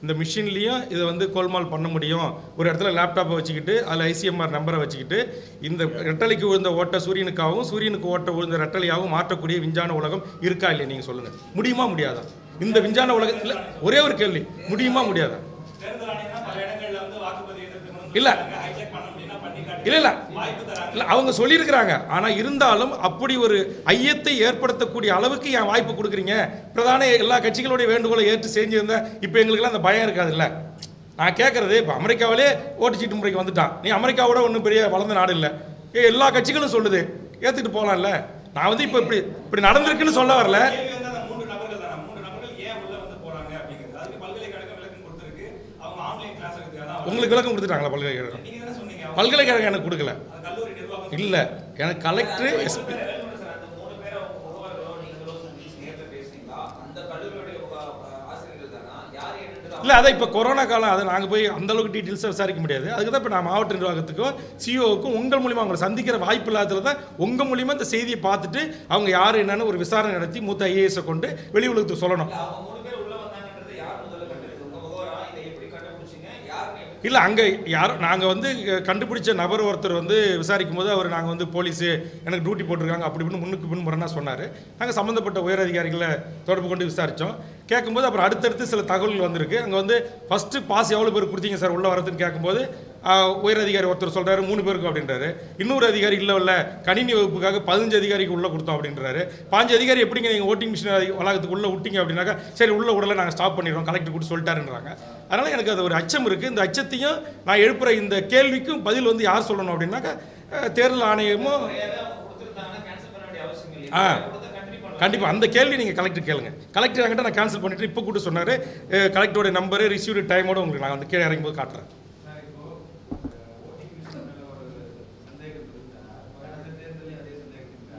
இந்த மிஷின்லேயும் இதை வந்து கோல்மால் பண்ண முடியும் ஒரு இடத்துல லேப்டாப்பை வச்சுக்கிட்டு அதில் ஐசிஎம்ஆர் நம்பரை வச்சுக்கிட்டு இந்த ரெட்டலைக்கு விழுந்த ஓட்டை சூரியனுக்காகவும் சூரியனுக்கு ஓட்ட விழுந்த ரெட்டலையாகவும் மாற்றக்கூடிய விஞ்ஞான உலகம் இருக்கா இல்லையா நீங்கள் சொல்லுங்கள் முடியுமா முடியாதா இந்த விஞ்ஞான உலகத்தில் ஒரே ஒரு கேள்வி முடியுமா முடியாதா
தேர்தல் ஆணையம்னா பல இடங்கள்ல வந்து வாக்குப்பதிவு எதிர்த்து
இல்ல.
ஹைஜெக் பண்ண முடியும்னா பண்ணி காட்டி
இல்லை இல்லை
வாய்ப்பு தராங்க
இல்லை அவங்க சொல்லியிருக்கிறாங்க ஆனால் இருந்தாலும் அப்படி ஒரு ஐயத்தை ஏற்படுத்தக்கூடிய அளவுக்கு என் வாய்ப்பு கொடுக்குறீங்க பிரதான எல்லா கட்சிகளுடைய வேண்டுகோளை ஏற்று செஞ்சிருந்தா இப்போ எங்களுக்கெல்லாம் அந்த பயம் இருக்காதுல்ல நான் கேட்குறது இப்போ அமெரிக்காவிலே ஓட்டுச்சீட்டு முறைக்கு வந்துட்டான் நீ அமெரிக்காவோட ஒன்றும் பெரிய வளர்ந்த நாடு இல்லை ஏ எல்லா கட்சிகளும் சொல்லுது ஏற்றுக்கிட்டு போகலாம்ல நான் வந்து இப்போ இப்படி இப்படி நடந்திருக்குன்னு சொல்ல வரல
கேள்வி வந்து அந்த மூன்று நபர்கள் தானே மூன்று நபர்கள் ஏன் உள்ள வந்து போறாங்க அப்படிங்கிறது அதுக்கு பல்கலைக்கழகம் விளக்கம் கொடுத்திருக்கு அவங்க ஆன்லைன் கிளாஸ் எடுத்துக்காக தான்
உங்களுக்கு விளக்கம் கொடுத்துட்டாங்களா பல்கலைக்கழகம்
நீங்க தானே சொன்னீங்க
பல்கலைக்கழகம் எனக்கு கொடுக்கல
அது கல்லூரி நிர்வாகம்
இல்லை எனக்கு கலெக்டர் எஸ்பி
வேலுமணி சார், அந்த மூணு பேரை ஒருவர்களோ நீங்களோ சந்திச்சு நேர்ல பேசுனீங்களா? அந்த கல்லூரியுடைய உங்க, ஆசிரியர்கள் தானா? யார் என்னன்றது
இல்லை அதை இப்போ கொரோனா காலம் அதை நாங்கள் போய் அந்த அளவுக்கு டீட்டெயில்ஸாக விசாரிக்க முடியாது அதுக்கு தான் இப்போ நான் மாவட்ட நிர்வாகத்துக்கும் சிஓவுக்கும் உங்கள் மூலிமா அவங்களை சந்திக்கிற வாய்ப்பு இல்லாததுல தான் உங்கள் மூலிமா இந்த செய்தியை பார்த்துட்டு அவங்க யார் என்னன்னு ஒரு விசாரணை நடத்தி மூத்த ஐஏஎஸை கொண்டு வெளி உலகத்துக்கு சொல்லணும்
இல்ல, அவங்க மூணு பேர் உள்ள வந்தாங்கன்றதை யார் முதல்ல கண்டெடுத்தது? உங்க முகவரா? இதை எப்படி கண்டுபிடிச்சீங்க? யாருன்னு எப்படி
இல்லை அங்கே யாரும் நாங்கள் வந்து கண்டுபிடிச்ச நபர் ஒருத்தர் வந்து விசாரிக்கும் போது அவர் நாங்கள் வந்து போலீஸு எனக்கு டியூட்டி போட்டிருக்காங்க அப்படி இப்படின்னு முன்னுக்கு பின் முரணா சொன்னார் நாங்கள் சம்மந்தப்பட்ட உயர் அதிகாரிகளை தொடர்பு கொண்டு விசாரித்தோம் கேட்கும்போது அப்புறம் அடுத்தடுத்து சில தகவல்கள் வந்திருக்கு அங்கே வந்து ஃபஸ்ட்டு பாஸ் எவ்வளோ பேர் கொடுத்தீங்க சார் உள்ளே வரதுன்னு கேட்கும்போது ஆஹ், உயர் அதிகாரி ஒருத்தர் சொல்கிறாரு மூணு பேருக்கு அப்படின்றாரு இன்னொரு அதிகாரி இல்லை இல்லை கணினி வகுப்புக்காக பதினஞ்சு அதிகாரிக்கு உள்ளே கொடுத்தோம் அப்படின்றாரு பாஞ்சு அதிகாரி எப்படிங்க நீங்கள் ஓட்டிங் மிஷின் வளாகத்துக்கு உள்ளே விட்டீங்க அப்படின்னாக்கா சரி உள்ள விடல நாங்கள் ஸ்டாப் பண்ணிடுறோம் கலெக்டர் கூட சொல்லிட்டாருன்றாங்க அதனால் எனக்கு அது ஒரு அச்சம் இருக்குது இந்த அச்சத்தையும் நான் எழுப்புற இந்த கேள்விக்கும் பதில் வந்து யார் சொல்லணும் அப்படின்னாக்கா அஹ், தேர்தல் ஆணையமும்
முறையாவே அவங்க கொடுத்திருந்தாங்கன்னா cancel பண்ண வேண்டிய அவசியம் இல்லை.
ஆ.
கொடுத்தா continue பண்ணலாம்.
கண்டிப்பாக அந்த கேள்வி நீங்கள் கலெக்டர் கேளுங்க கலெக்டர் என்கிட்ட நான் கேன்சல் பண்ணிட்டு இப்போ கூட சொன்னார் கலெக்டரோட நம்பரு ரிசீவ்டு டைமோட உங்களுக்கு நான் வந்து கீழே இறங்கும்போது காட்டுறேன்
சார் இப்போ ஓட்டிங் மிஷின் மேல ஒரு சந்தேகம் இருந்தா கடந்த தேர்தலையும் அதே சந்தேகம் இருக்கா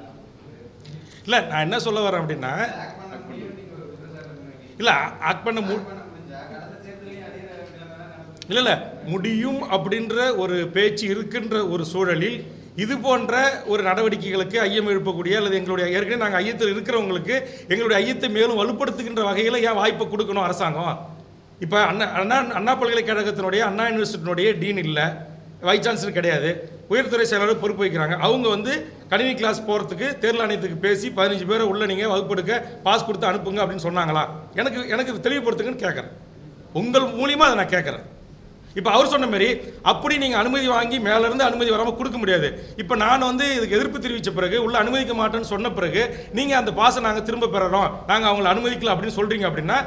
இல்லை நான் என்ன சொல்ல வரேன் அப்படின்னா
ஆக்ட் பண்ண முடியும் நீங்க ஒரு குற்றச்சாட்டு முன்னாடி
இல்லை ஆக்ட் பண்ண மு
ஆக்ட் பண்ண முடிஞ்சா கடந்த தேர்தலையும் அதே நிலைமை தான் நடந்தது
இல்லை இல்லை முடியும் அப்படின்ற ஒரு பேச்சு இருக்கின்ற ஒரு சூழலில் இது போன்ற ஒரு நடவடிக்கைகளுக்கு ஐயம் எழுப்பக்கூடிய அல்லது எங்களுடைய ஏற்கனவே நாங்கள் ஐயத்தில் இருக்கிறவங்களுக்கு எங்களுடைய ஐயத்தை மேலும் வலுப்படுத்துகின்ற வகையில் ஏன் வாய்ப்பை கொடுக்கணும் அரசாங்கம் இப்போ அண்ணா அண்ணா அண்ணா பல்கலைக்கழகத்தினுடைய அண்ணா யூனிவர்சிட்டியினுடைய டீன் இல்லை வைஸ் சான்சலர் கிடையாது உயர்துறை செயலாளர் பொறுப்பு வைக்கிறாங்க அவங்க வந்து கணினி கிளாஸ் போகிறதுக்கு தேர்தல் ஆணையத்துக்கு பேசி பதினஞ்சு பேரை உள்ள நீங்கள் வகுப்பெடுக்க பாஸ் கொடுத்து அனுப்புங்க அப்படின்னு சொன்னாங்களா எனக்கு எனக்கு தெளிவுபடுத்துங்கன்னு கேட்குறேன் உங்கள் மூலியமாக அதை நான் கேட்குறேன் இப்போ அவர் சொன்ன மாதிரி அப்படி நீங்கள் அனுமதி வாங்கி மேலேருந்து அனுமதி வராமல் கொடுக்க முடியாது இப்போ நான் வந்து இதுக்கு எதிர்ப்பு தெரிவித்த பிறகு உள்ள அனுமதிக்க மாட்டேன்னு சொன்ன பிறகு நீங்கள் அந்த பாஸை நாங்கள் திரும்ப பெறறோம் நாங்கள் அவங்கள அனுமதிக்கல அப்படின்னு சொல்கிறீங்க அப்படின்னா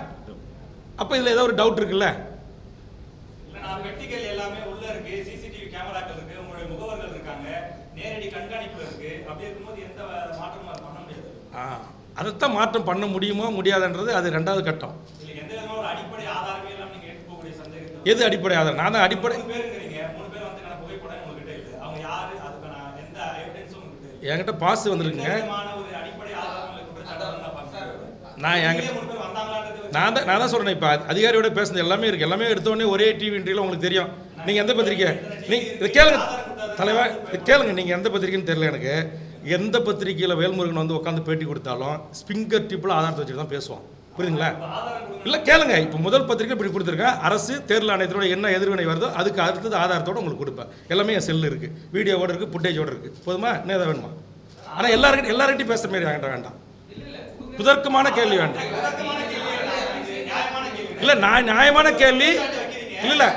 அப்போ இதில் ஏதோ ஒரு டவுட் இருக்குல்ல
இல்ல நான் வெட்டிகள் எல்லாமே உள்ள இருக்கு சிசிடிவி கேமராக்கள் இருக்கு உங்களுடைய முகவர்கள் இருக்காங்க நேரடி கண்காணிப்பு இருக்கு அப்படி இருக்கும்போது எந்த மாற்றமும் அது பண்ண முடியாது
ஆ அதைத்தான் மாற்றம் பண்ண முடியுமா முடியாதுன்றது அது ரெண்டாவது கட்டம்
இல்ல எந்த விதமான ஒரு அடிப்படை ஆதாரமே எல்லாம் நீங்க எடுத்து போகக்கூடிய சந்தேகத்தை
எது அடிப்படை ஆதாரம் நான் தான் அடிப்படை
மூணு பேருங்கிறீங்க மூணு பேர் வந்து புகைப்படம் உங்ககிட்ட இல்ல அவங்க யாரு அதுக்கான எந்த எவிடன்ஸும் உங்ககிட்ட இல்ல
என்கிட்ட பாஸ் வந்திருக்குங்க
எந்த விதமான ஒரு அடிப்படை ஆதாரம் உங்களுக்கு குற்றச்சாட்டு நான் பார்க்கிறேன்
நான் என்கிட்ட
மூணு பேர் வந்தாங்களான்றது வச்சு-
நான் தான் நான் தான் சொல்கிறேன் இப்போ அதிகாரியோட பேசுனது எல்லாமே இருக்குது எல்லாமே எடுத்த உடனே ஒரே டிவி இன்டர்வியூல உங்களுக்கு தெரியும் நீங்கள் எந்த பத்திரிக்கை நீங்கள் இதை கேளுங்க தலைவா இதை கேளுங்க நீங்கள் எந்த பத்திரிக்கைன்னு தெரியல எனக்கு எந்த பத்திரிக்கையில் வேல்முருகன் வந்து உட்காந்து பேட்டி கொடுத்தாலும் ஸ்பிங்கர் டிப்பில் ஆதாரத்தை வச்சுட்டு தான் பேசுவோம் புரியுதுங்களா இல்லை கேளுங்க இப்போ முதல் பத்திரிக்கை இப்படி கொடுத்துருக்கேன் அரசு தேர்தல் ஆணையத்தோட என்ன எதிர்வினை வருதோ அதுக்கு அடுத்தது ஆதாரத்தோட உங்களுக்கு கொடுப்பேன் எல்லாமே என் செல்லு இருக்குது வீடியோவோட இருக்குது ஃபுட்டேஜோட இருக்குது போதுமா என்ன ஏதாவது வேணுமா ஆனால் எல்லாருக்கிட்ட எல்லார்கிட்டையும் பேசுகிற மாதிரி என்கிட்ட வேண்டாம் புதர்க்கமான கேள்வி வேண்டாம் இல்ல நான் நியாயமான கேள்வி இல்ல இல்ல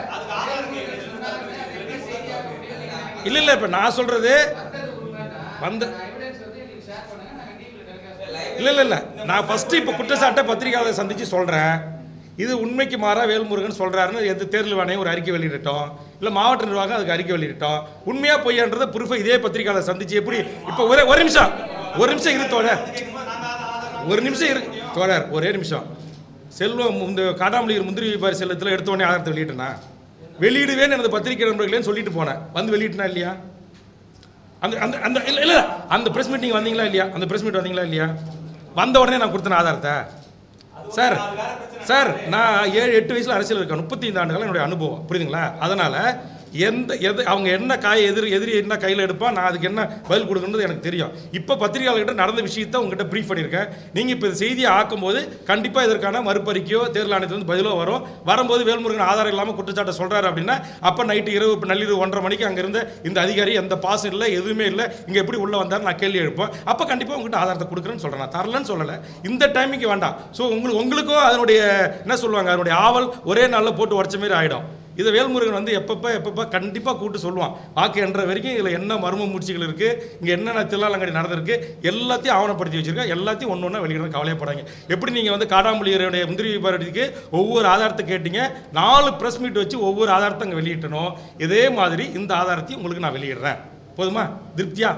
இல்ல இல்ல இப்ப நான் சொல்றது வந்த
எவிடன்ஸ் வந்து எங்களுக்கு ஷேர் பண்ணுங்க நாங்க டீம்ல டெலிகாஸ்ட்
இல்ல இல்ல இல்ல நான் ஃபர்ஸ்ட் இப்ப குற்றச்சாட்டை பத்திரிகையாளர் சந்திச்சு சொல்றேன் இது உண்மைக்கு மாறா வேல்முருகன் சொல்றாருன்னு எது தேர்தல் ஆணையம் ஒரு அறிக்கை வெளியிடட்டும் இல்ல மாவட்ட நிர்வாகம் அதுக்கு அறிக்கை வெளியிடட்டும் உண்மையா பொய்யான்றத ப்ரூஃபை இதே பத்திரிகையாளர் சந்திச்சு எப்படி இப்போ ஒரே ஒரு நிமிஷம் ஒரு நிமிஷம் இரு தோழர் ஒரு நிமிஷம் இரு தோழர் ஒரே நிமிஷம் செல்வம் இந்த காட்டாமலிகர் முந்திரி வியாபாரி செல்லத்தில் எடுத்த உடனே ஆதாரத்தை வெளியிட்டேனா வெளியிடுவேன்னு எனது பத்திரிகை நண்பர்களேன்னு சொல்லிட்டு போனேன் வந்து வெளியிட்டனா இல்லையா அந்த அந்த அந்த இல்லை இல்லை அந்த ப்ரெஸ் மீட்டிங் வந்தீங்களா இல்லையா அந்த ப்ரெஸ் மீட் வந்தீங்களா இல்லையா வந்த உடனே நான் கொடுத்தேன் ஆதாரத்தை சார் சார் நான் ஏழு எட்டு வயசில் அரசியல் இருக்கேன் முப்பத்தி ஐந்து ஆண்டுகள் என்னுடைய அனுபவம் புரியுதுங்களா அதனால் எந்த எது அவங்க என்ன காய் எதிரி எதிரி என்ன கையில் எடுப்பான் நான் அதுக்கு என்ன பதில் கொடுக்கணுன்றது எனக்கு தெரியும் இப்போ பத்திரிகையாளர்கிட்ட நடந்த விஷயத்தை உங்ககிட்ட ப்ரீஃப் பண்ணியிருக்கேன் நீங்கள் இப்போ இந்த செய்தியை ஆக்கும்போது கண்டிப்பாக இதற்கான மறுபறிக்கையோ தேர்தல் ஆணையத்திலிருந்து பதிலோ வரும் வரும்போது வேல்முருகன் ஆதாரம் இல்லாமல் குற்றச்சாட்டை சொல்கிறாரு அப்படின்னா அப்போ நைட்டு இரவு இப்ப நள்ளிரவு ஒன்றரை மணிக்கு அங்கே இருந்த இந்த அதிகாரி எந்த பாசம் இல்லை எதுவுமே இல்லை இங்கே எப்படி உள்ளே வந்தார் நான் கேள்வி எழுப்பேன் அப்போ கண்டிப்பாக உங்ககிட்ட ஆதாரத்தை கொடுக்குறேன்னு சொல்கிறேன் நான் தரலன்னு சொல்லலை இந்த டைமிங்க்கு வேண்டாம் ஸோ உங்களுக்கு உங்களுக்கும் அதனுடைய என்ன சொல்லுவாங்க அதனுடைய ஆவல் ஒரே நாளில் போட்டு உடச்ச மாதிரி ஆகிடும் இதை வேல்முருகன் வந்து எப்பப்போ எப்பப்போ கண்டிப்பாக கூப்பிட்டு சொல்லுவான் வாக்கு என்ற வரைக்கும் இதில் என்ன மர்ம முடிச்சுகள் இருக்குது இங்கே என்னென்ன தில்லாலங்கடி நடந்திருக்கு எல்லாத்தையும் ஆவணப்படுத்தி வச்சிருக்கேன் எல்லாத்தையும் ஒன்று ஒன்றா வெளியிட கவலையப்படாங்க எப்படி நீங்கள் வந்து காடாமொழியருடைய முந்திரி விபாரத்துக்கு ஒவ்வொரு ஆதாரத்தை கேட்டீங்க நாலு ப்ரெஸ் மீட் வச்சு ஒவ்வொரு ஆதாரத்தை அங்கே வெளியிட்டணும் இதே மாதிரி இந்த ஆதாரத்தையும் உங்களுக்கு நான் வெளியிடுறேன் போதுமா திருப்தியா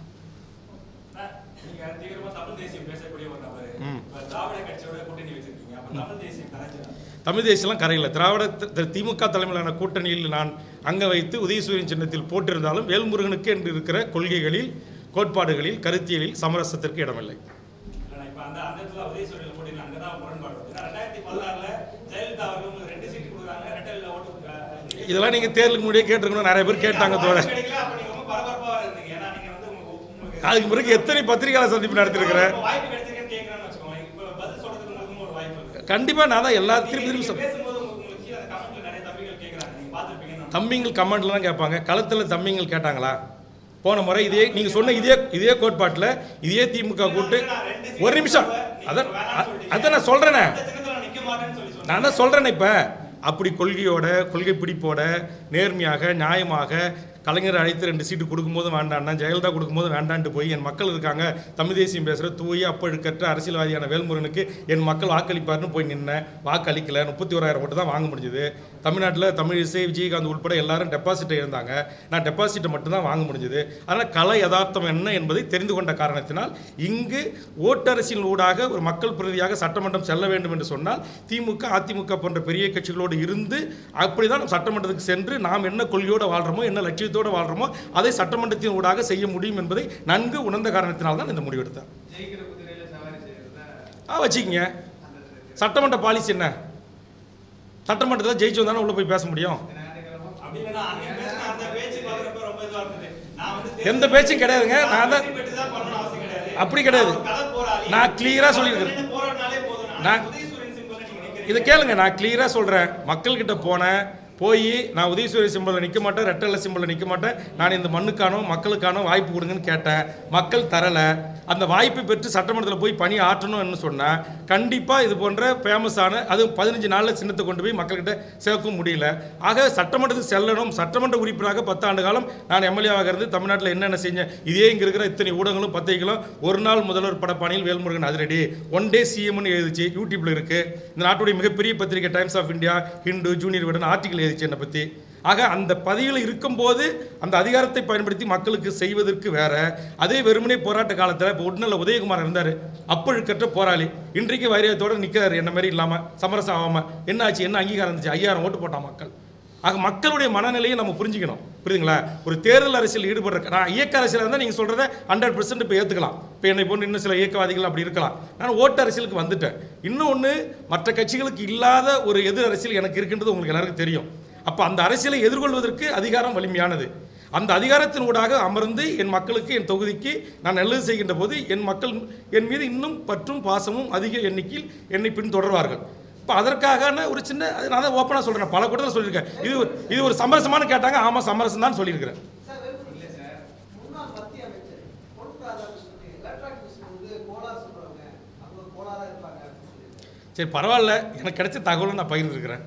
நீங்க தீவிரமா தமிழ் தேசியம் பேசக்கூடிய ஒரு நபர்
ம்.
இப்ப திராவிட கட்சியோட கூட்டணி வச்சிருக்கீங்க அப்ப தமிழ் தேசியம் கலைஞர்
தமிழ் தேசியெல்லாம் கரையில் திராவிட தி- திமுக தலைமையிலான கூட்டணியில் நான் அங்க வைத்து உதயசூரியன் சின்னத்தில் போட்டிருந்தாலும் வேல்முருகனுக்கு என்று இருக்கிற கொள்கைகளில் கோட்பாடுகளில் கருத்தியலில் சமரசத்திற்கு இடமில்லை
இல்லைன்னா இப்ப அந்த அந்த இடத்துல உதயசூரியன் போட்டியில் அங்கதான் முரண்பாடு வருது. ஏன்னா ரெண்டாயிரத்தி பதினாறுல ஜெயலலிதா அவர்கள் உங்களுக்கு ரெண்டு சீட்டு கொடுக்குறாங்க ரெட்டல்ல ஓட்டு அஹ்,
இதெல்லாம் நீங்கள் தேர்தலுக்கு முன்னாடியே கேட்டிருக்கணும் நிறைய பேர் கேட்டாங்க தோழ
வாய்ப்பு கிடைக்கல, அப்ப நீங்க ரொம்ப பரபரப்பா இருந்தீங்க ஏன்னா நீங்க வந்து உங்களுக்கு- உங்களுக்கு
அதுக்கு பிறகு எத்தனை பத்திரிகையாளர் சந்திப்பு நடத்திருக்கிறேன்
இப்ப வாய்ப்பு கிடைச்சிருக்கேன்னு கேட்கறேன்னு வச்சுக்கோங்க இப்ப பதில் சொல்றதுக்கு உங்களுக்கும் ஒரு வாய்ப்பு இருக்கு
கண்டிப்பாக நான் தான் எல்லா திருப்பி திருப்பி
நீங்க
சொல்
பேசும்போது உங்களுக்கு உங்களுக்கு கீழே அந்த கமெண்ட்ல நிறைய தம்பிகள் கேட்கறாங்க நீங்க பார்த்திருப்பீங்கன்னு நான்
தம்பிங்கள் கமெண்ட்லாம் கேட்பாங்க களத்தில் தம்பிங்கள் கேட்டாங்க போன முறை இதே நீங்கள் சொன்ன இதே இதே கோட்பாட்டில் இதே திமுக கூட்டு ஒரு நிமிஷம் அதான் அதான் நான் சொல்கிறேனே
அந்த சின்னத்துல நான் நிக்க மாட்டேன்னு சொல்லி சொன்னேன்
நான் தான் சொல்கிறேனே இப்போ அப்படி கொள்கையோட கொள்கை பிடிப்போட நேர்மையாக நியாயமாக கலைஞர் அழைத்து ரெண்டு சீட்டு கொடுக்கும்போது வேண்டான்னா ஜெயலலிதா கொடுக்கும்போது வேண்டான்ட்டு போய் என் மக்கள் இருக்காங்க தமிழ் தேசியம் பேசுகிற தூய அப்பழுக்கற்ற அரசியல்வாதியான வேல்முருகனுக்கு என் மக்கள் வாக்களிப்பார்னு போய் நின்னேன் வாக்களிக்கல முப்பத்தி ஓராயிரம் ஓட்டு தான் வாங்க முடிஞ்சது தமிழ்நாட்டில் தமிழ் இசை விஜயகாந்த் உட்பட எல்லாரும் டெபாசிட்டை இருந்தாங்க நான் டெபாசிட்டை மட்டும்தான் வாங்க முடிஞ்சது அதனால் கலை யதார்த்தம் என்ன என்பதை தெரிந்து கொண்ட காரணத்தினால் இங்கு ஓட்டரசியல் ஊடாக ஒரு மக்கள் பிரதியாக சட்டமன்றம் செல்ல வேண்டும் என்று சொன்னால் திமுக அதிமுக போன்ற பெரிய கட்சிகளோடு இருந்து அப்படிதான் நாம் சட்டமன்றத்துக்கு சென்று நாம் என்ன கொள்கையோடு வாழ்றோமோ என்ன லட்சியத்தோடு வாழ்றோமோ அதை சட்டமன்றத்தின் ஊடாக செய்ய முடியும் என்பதை நன்கு உணர்ந்த காரணத்தினால் தான் இந்த முடிவெடுத்தேன்
ஜெயிக்கிற குதிரையில சவாரி செய்யறதா
ஆ வச்சுக்கிங்க சட்டமன்ற பாலிசி என்ன சட்டமன்றத்தில் ஜெயிச்சு வந்தாலும் உள்ளே போய் பேச முடியும்
ஞாயிற்றுக்கிழமை
அப்படி இல்லைன்னா அன்னைக்கு பேசின அந்த பேச்சு பார்க்கறப்ப ரொம்ப இதுவா இருந்தது. நான் வந்து
எந்த பேச்சும் கிடையாதுங்க நான் தான்
வெற்றி பெற்று தான் பண்ணணும்னு அவசியம் கிடையாது.
அப்படி கிடையாது.
நான் ஒரு கள போராளி.
நான் clear ஆ சொல்லியிருக்கிறேன்.
நின்னு போராடினாலே போதும்.
நான்
நான் உதயசூரியன் symbol ல நீங்க நிக்கிறீங்க.
இதை கேளுங்க நான் கிளியராக சொல்கிறேன் மக்கள்கிட்ட போனேன் போய் நான் உதயசூரிய சிம்பிளில் நிற்க மாட்டேன் ரெட்டலை சிம்பிளில் நிற்க மாட்டேன் நான் இந்த மண்ணுக்கானோ மக்களுக்கானோ வாய்ப்பு கொடுங்கன்னு கேட்டேன் மக்கள் தரலை அந்த வாய்ப்பை பெற்று சட்டமன்றத்தில் போய் பணி ஆற்றணும்னு சொன்னால் கண்டிப்பாக இது போன்ற ஃபேமஸான அது பதினஞ்சு நாளில் சின்னத்தை கொண்டு போய் மக்கள்கிட்ட சேர்க்கவும் முடியல ஆக சட்டமன்றத்துக்கு செல்லணும் சட்டமன்ற உறுப்பினராக பத்தாண்டு காலம் நான் எம்எல்ஏவாக இருந்து தமிழ்நாட்டில் என்னென்ன செஞ்சேன் இதே இங்கே இருக்கிற இத்தனை ஊடகங்களும் பத்திரிகைகளும் ஒரு நாள் முதல்வர் படப்பாணியில் வேல்முருகன் அதிரடி ஒன் டே சிஎம்னு எழுதிச்சு யூடியூப்ல இருக்கு இந்த நாட்டுடைய மிகப்பெரிய பத்திரிகை Times of India Hindu Junior Vikatan article எழுதிச்சு என்னை பற்றி ஆக அந்த பதவியில் இருக்கும்போது அந்த அதிகாரத்தை பயன்படுத்தி மக்களுக்கு செய்வதற்கு வேற அதே வெறுமனே போராட்ட காலத்தில் இப்போ ஒன்றில் உதயகுமார் இருந்தார் அப்பழுக்கற்ற போராளி இன்றைக்கு வைரியத்தோடு நிற்கிறாரு என்ன மாதிரி இல்லாமல் சமரசம் ஆகாமல் என்ன ஆச்சு என்ன அங்கீகாரம் இருந்துச்சு ஐயாயிரம் ஓட்டு போட்டான் மக்கள் ஆக மக்களுடைய மனநிலையை நம்ம புரிஞ்சுக்கணும் புரியுதுங்களா ஒரு தேர்தல் அரசியல் ஈடுபடுற நான் இயக்க அரசியல் இருந்தால் நீங்கள் சொல்கிறத ஹண்ட்ரட் பர்சன்ட் இப்போ ஏற்றுக்கலாம் இப்போ என்னை போன்று இன்னும் சில இயக்கவாதிகள் அப்படி இருக்கலாம் நான் ஓட்டு அரசியலுக்கு வந்துட்டேன் இன்னொன்று மற்ற கட்சிகளுக்கு இல்லாத ஒரு எதிர் அரசியல் எனக்கு இருக்கின்றது உங்களுக்கு எல்லாருக்கும் தெரியும் அப்போ அந்த அரசியலை எதிர்கொள்வதற்கு அதிகாரம் வலிமையானது அந்த அதிகாரத்தின் ஊடாக அமர்ந்து என் மக்களுக்கு என் தொகுதிக்கு நான் நல்லது செய்கின்ற போது என் மக்கள் என் மீது இன்னும் பற்றும் பாசமும் அதிக எண்ணிக்கையில் என்னை பின்தொடர்வார்கள் இப்போ அதற்கான ஒரு சின்ன அது நான் தான் ஓப்பனாக சொல்கிறேன் பல கூட்டத்தில் சொல்லியிருக்கேன் இது ஒரு- இது ஒரு சமரசமானு கேட்டாங்க ஆமாம் சமரசம் தான் சொல்லியிருக்கிறேன்
சார்,
இல்ல சார்
முன்னாள் மத்திய அமைச்சர் பொன் ராதாகிருஷ்ணன் எலக்ட்ரானிக் மிஷின் வந்து கோளாறு சொல்றாங்க அவங்க கோளாறா இருப்பாங்க அப்படின்னு சொல்லியிருக்காரு.
சரி பரவாயில்ல எனக்கு கிடைச்ச தகவலை நான் பகிர்ந்துருக்கிறேன்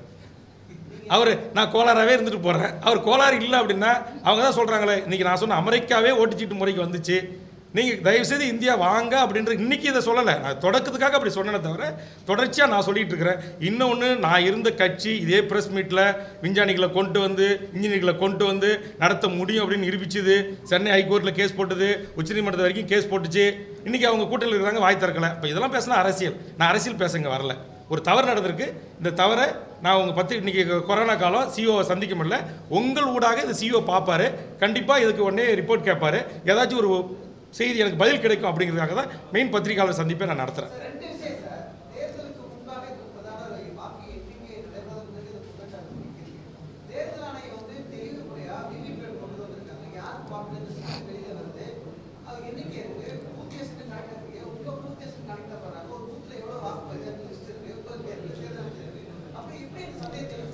அவர் நான் கோளாறாவே இருந்துட்டு போகிறேன் அவர் கோளாறு இல்லை அப்படின்னா அவங்க தான் சொல்கிறாங்களே இன்றைக்கி நான் சொன்ன அமெரிக்காவே ஓட்டுச்சீட்டு முறைக்கு வந்துச்சு நீங்கள் தயவுசெய்து இந்தியா வாங்க அப்படின்ற இன்றைக்கி இதை சொல்லலை நான் தொடக்கத்துக்காக அப்படி சொன்னேனே தவிர தொடர்ச்சியாக நான் சொல்லிட்டு இருக்கிறேன் இன்னொன்று நான் இருந்த கட்சி இதே ப்ரெஸ் மீட்டில் விஞ்ஞானிகளை கொண்டு வந்து இன்ஜினியர்களை கொண்டு வந்து நடத்த முடியும் அப்படின்னு நிரூபிச்சுது சென்னை ஹைகோர்ட்டில் கேஸ் போட்டது உச்சநீதிமன்றத்து வரைக்கும் கேஸ் போட்டுச்சு இன்றைக்கி அவங்க கூட்டத்தில் இருக்கிறாங்க வாய் திறக்கலை இப்போ இதெல்லாம் பேசினா அரசியல் நான் அரசியல் பேச இங்க வரல ஒரு தவறு நடந்திருக்கு இந்த தவறை நான் உங்கள் பற்றி இன்றைக்கி கொரோனா காலம் சிஓவை சந்திக்க முடியல உங்கள் ஊடாக இந்த சிஓ பார்ப்பாரு கண்டிப்பாக இதுக்கு உடனே ரிப்போர்ட் கேட்பாரு ஏதாச்சும் ஒரு செய்தி எனக்கு பதில் கிடைக்கும் அப்படிங்கிறதுக்காக தான் மெயின் பத்திரிகையாளர் சந்திப்பை நான் நடத்துகிறேன்
சார், ரெண்டு விஷயம் சார் தேர்தலுக்கு முன்பாக இந்த பிரதான வாக்கு எண்ணிக்கை நடைபெறுவதற்கு இந்த குற்றச்சாட்டு வைக்கிறீங்க தேர்தல் ஆணையம் வந்து தெளிவுபடுத்தி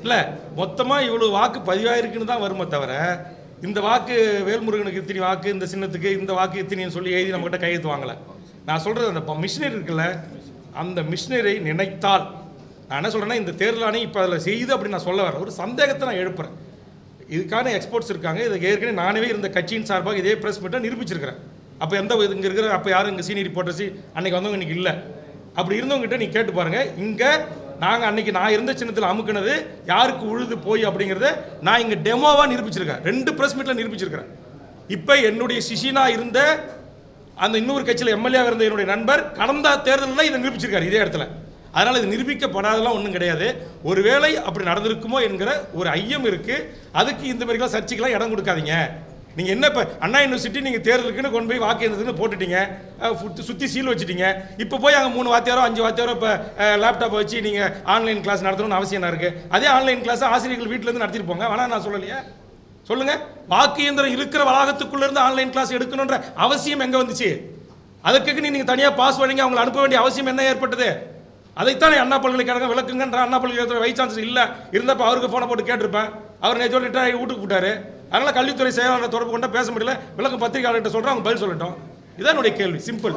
இல்லை மொத்தமாக இவ்வளோ வாக்கு பதிவாயிருக்குன்னு தான் வருமே தவிர இந்த வாக்கு வேல்முருகனுக்கு இத்தனி வாக்கு இந்த சின்னத்துக்கு இந்த வாக்கு இத்தனின்னு சொல்லி எழுதி நம்மகிட்ட கையெழுத்து வாங்கலை நான் சொல்கிறது அந்த மிஷினரி இருக்குல்ல அந்த மிஷினரை நினைத்தால் நான் என்ன சொல்கிறேன்னா இந்த தேர்தல் ஆணையம் இப்போ அதில் செய்யுது அப்படின்னு நான் சொல்ல வரேன் ஒரு சந்தேகத்தை நான் எழுப்புறேன் இதுக்கான எக்ஸ்போர்ட்ஸ் இருக்காங்க இதுக்கு ஏற்கனவே நானே இருந்த கட்சியின் சார்பாக இதே ப்ரெஸ் மீட்டை நிரூபிச்சிருக்கிறேன் அப்போ எந்த இங்கே இருக்கிற அப்போ யாரும் இங்கே சீனியர் ரிப்போர்ட்டர்ஸ் அன்னைக்கு வந்தவங்க இன்னைக்கு இல்லை அப்படி இருந்தவங்ககிட்ட நீ கேட்டு பாருங்க இங்கே நாங்கள் அன்னைக்கு நான் இருந்த சின்னத்தில் அமுக்குனது யாருக்கு உழுது போய் அப்படிங்கிறத நான் இங்கே டெமோவாக நிரூபிச்சிருக்கேன் ரெண்டு ப்ரெஸ் மீட்டில் நிரூபிச்சிருக்கிறேன் இப்போ என்னுடைய சிஷினா இருந்த அந்த இன்னொரு கட்சியில் எம்எல்ஏ இருந்த என்னுடைய நண்பர் கடந்த தேர்தலில் இதை நிரூபிச்சிருக்காரு இதே இடத்துல அதனால் இது நிரூபிக்கப்படாதெல்லாம் ஒன்றும் கிடையாது ஒருவேளை அப்படி நடந்திருக்குமோ என்கிற ஒரு ஐயம் இருக்குது அதுக்கு இந்த மாதிரிலாம் சர்ச்சைக்கெல்லாம் இடம் கொடுக்காதீங்க நீங்கள் என்ன இப்போ அண்ணா யூனிவர்சிட்டி நீங்கள் தேர்தலுக்குன்னு கொண்டு போய் வாக்கு எந்திரத்துக்கு போட்டுட்டீங்க சுற்றி சீல் வச்சுட்டீங்க இப்போ போய் அங்கே மூணு வாத்தியாரோ அஞ்சு வாத்தியாரோ இப்போ லேப்டாப்பை வச்சு நீங்கள் ஆன்லைன் கிளாஸ் நடத்தணும்னு அவசியம் என்ன இருக்குது அதே ஆன்லைன் கிளாஸ் ஆசிரியர்கள் வீட்டிலேருந்து நடத்திட்டு போங்க வேணா நான் சொல்லலையே சொல்லுங்க வாக்கு இயந்திரம் இருக்கிற வளாகத்துக்குள்ள இருந்து ஆன்லைன் கிளாஸ் எடுக்கணுன்ற அவசியம் எங்க வந்துச்சு அதுக்கு நீங்க தனியா பாஸ் வழங்கி அவங்களை அனுப்ப வேண்டிய அவசியம் என்ன ஏற்பட்டது அதைத்தானே அண்ணா பல்கலைக்கழகம் விளக்குங்கன்ற அண்ணா பல்கலைக்கழகத்தில் வைஸ் சான்சலர் இல்லை இருந்தப்ப அவருக்கு ஃபோனை போட்டு கேட்டிருப்பேன் அவர் நேற்று ரிட்டையர் ஆகி வீட்டுக்கு போட்டாரு அதனால கல்வித்துறை செயலாளர் தொடர்பு கொண்ட பேச முடியல விளக்கம் பத்திரிகையாளர்கிட்ட சொல்றேன் அவங்க பதில் சொல்லட்டும் இதான் என்னுடைய கேள்வி சிம்பிள்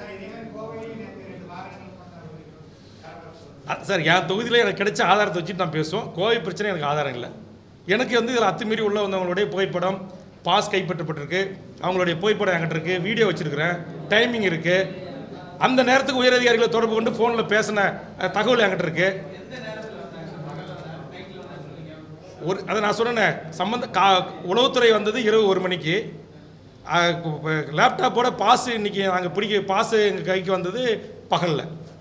அ- சார் என் தொகுதியில் எனக்கு கிடைச்ச ஆதாரத்தை வச்சுட்டு நான் பேசுவோம் கோவை பிரச்சனை எனக்கு ஆதாரம் இல்லை எனக்கு வந்து இதில் அத்துமீறி உள்ள வந்தவங்களுடைய புகைப்படம் பாஸ் கைப்பற்றப்பட்டிருக்கு அவங்களுடைய புகைப்படம் என்கிட்ட இருக்குது வீடியோ வச்சுருக்கிறேன் டைமிங் இருக்குது அந்த நேரத்துக்கு உயரதிகாரிகளை தொடர்பு கொண்டு ஃபோனில் பேசின அஹ், தகவல் என்கிட்ட இருக்குது ஒரு அதை நான் சொன்னேன் சம்பந்த கா உளவுத்துறை வந்தது இரவு ஒரு மணிக்கு அஹ், கு- ப- லேப்டாப்போட பாஸ் இன்னைக்கு நாங்கள் பிடிக்க பாஸ் எங்கள் கைக்கு வந்தது பகலில்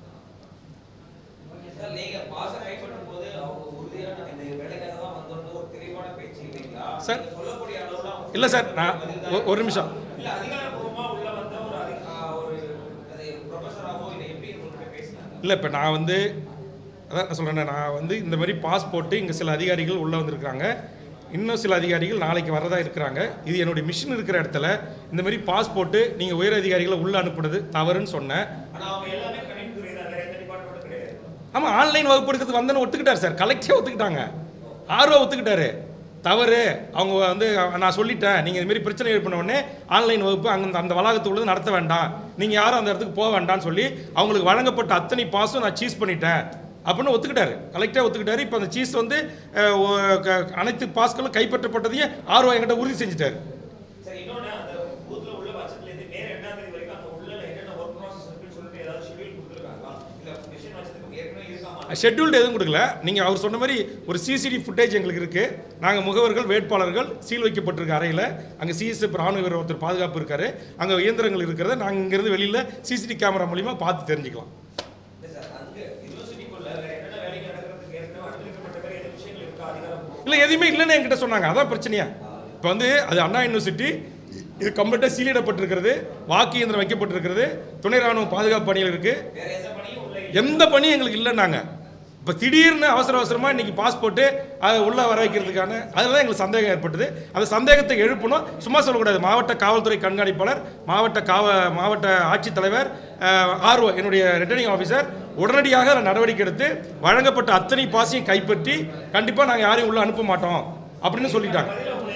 சார், நீங்க பாச கைப்பற்றும் போது அவங்க உறுதியான இந்த வேலைக்காக தான் வந்தோம்னு ஒரு தெளிவான பேச்சு இல்லைங்களா
சார்.
நீங்க சொல்லக்கூடிய அளவுல அவங்க
இல்லை சார் நான் ஒ- ஒரு நிமிஷம்
இல்ல அதிகாரப்பூர்வமா உள்ள வந்த ஒரு அதி- ஆ, ஒரு அது ப்ரொஃபஸராவோ இல்லை எப்படி உங்கள்கிட்ட பேசினாங்க
இல்லை இப்போ நான் வந்து அதான் நான் சொல்கிறேன் நான் வந்து இந்த மாதிரி பாஸ் போட்டு இங்கே சில அதிகாரிகள் உள்ளே வந்திருக்காங்க இன்னும் சில அதிகாரிகள் நாளைக்கு வரதா இருக்கிறாங்க இது என்னுடைய மிஷின் இருக்கிற இடத்துல இந்த மாதிரி பாஸ் போட்டு நீங்கள் உயர் அதிகாரிகளை உள்ளே அனுப்புனது தவறுன்னு சொன்னேன்
ஆனா அவங்க எல்லாமே கணிப்புத்துறை தான் வேற எந்த டிபார்ட்மெண்ட்டும் கிடையாது
ஆமாம் ஆன்லைன் வகுப்பு எடுக்கிறதுக்கு வந்தேன்னு ஒத்துக்கிட்டார் சார் கலெக்டே ஒத்துக்கிட்டாங்க ஆர்வம் ஒத்துக்கிட்டாரு தவறு அவங்க வந்து நான் சொல்லிட்டேன் நீங்கள் இது மாதிரி பிரச்சனை ஏற்பண்ண உடனே ஆன்லைன் வகுப்பு அங்கே அந்த வளாகத்து உள்ளது நடத்த வேண்டாம் நீங்கள் யாரும் அந்த இடத்துக்கு போக வேண்டாம்னு சொல்லி அவங்களுக்கு வழங்கப்பட்ட அத்தனை பாஸும் நான் சீஸ் பண்ணிட்டேன் அப்படின்னு ஒத்துக்கிட்டாரு கலெக்டே ஒத்துக்கிட்டாரு இப்போ அந்த சீஸ் வந்து அஹ், ஒ- க- அனைத்து பாஸ்களும் கைப்பற்றப்பட்டதையும் ஆர்வம் என்கிட்ட உறுதி செஞ்சுட்டாரு
சரி இன்னொன்னு அந்த பூத்ல உள்ள பட்சத்துல இருந்து நேர ரெண்டாம் தேதி வரைக்கும் அந்த உள்ள என்னென்ன ஒர்க் ப்ராசஸ் இருக்குன்னு சொல்லிட்டு ஏதாவது ஷெட்யூல் கொடுத்துருக்காங்களா இல்ல மிஷின் வச்சதுக்கு ஏற்கனவே இருக்காமா
ஷெட்யூல்டு எதுவும் கொடுக்கல நீங்கள் அவர் சொன்ன மாதிரி ஒரு சிசிடி ஃபுட்டேஜ் எங்களுக்கு இருக்குது நாங்கள் முகவர்கள் வேட்பாளர்கள் சீல் வைக்கப்பட்டிருக்க அறையில் அங்கே சிஎஸ்எஃப் ராணுவ வீரர் ஒருத்தர் பாதுகாப்பு இருக்காரு அங்கே இயந்திரங்கள் இருக்கிறத நாங்கள் இங்கேருந்து வெளியில் சிசிடி கேமரா மூலிமா பார்த்து தெரிஞ்சுக்கலாம்
இல்ல சார் அங்க யூனிவர்சிட்டிக்குள்ள வேற என்னென்ன வேலைகள் நடக்கிறதுக்கு ஏற்கனவே அனுமதிக்கப்பட்ட வேற எந்த விஷயங்கள் இருக்கா அதிகாரம்
இல்லை எதுவுமே இல்லைன்னு என்கிட்ட சொன்னாங்க அதான் பிரச்சனையா இப்போ வந்து அது அண்ணா யூனிவர்சிட்டி இது கம்ப்ளீட்டாக சீலிடப்பட்டிருக்கிறது வாக்கு இயந்திரம் வைக்கப்பட்டிருக்கிறது துணை ராணுவ பாதுகாப்பு பணிகள் இருக்குது
வேற எந்த பணியும் உள்ள
எந்த பணியும் எங்களுக்கு இல்லைன்னாங்க இப்போ திடீர்னு அவசர அவசரமாக இன்னைக்கு பாஸ்போர்ட்டு அதை உள்ளே வர வைக்கிறதுக்கான அதில் தான் எங்களுக்கு சந்தேகம் ஏற்பட்டது அந்த சந்தேகத்தை எழுப்பணும் சும்மா சொல்லக்கூடாது மாவட்ட காவல்துறை கண்காணிப்பாளர் மாவட்ட காவ மாவட்ட ஆட்சித்தலைவர் ஆர்ஓ என்னுடைய ரிட்டர்னிங் ஆஃபீஸர் உடனடியாக அதில் நடவடிக்கை எடுத்து வழங்கப்பட்ட அத்தனை பாஸையும் கைப்பற்றி கண்டிப்பாக நாங்கள் யாரையும் உள்ளே அனுப்ப மாட்டோம் அப்படின்னு சொல்லிட்டாங்க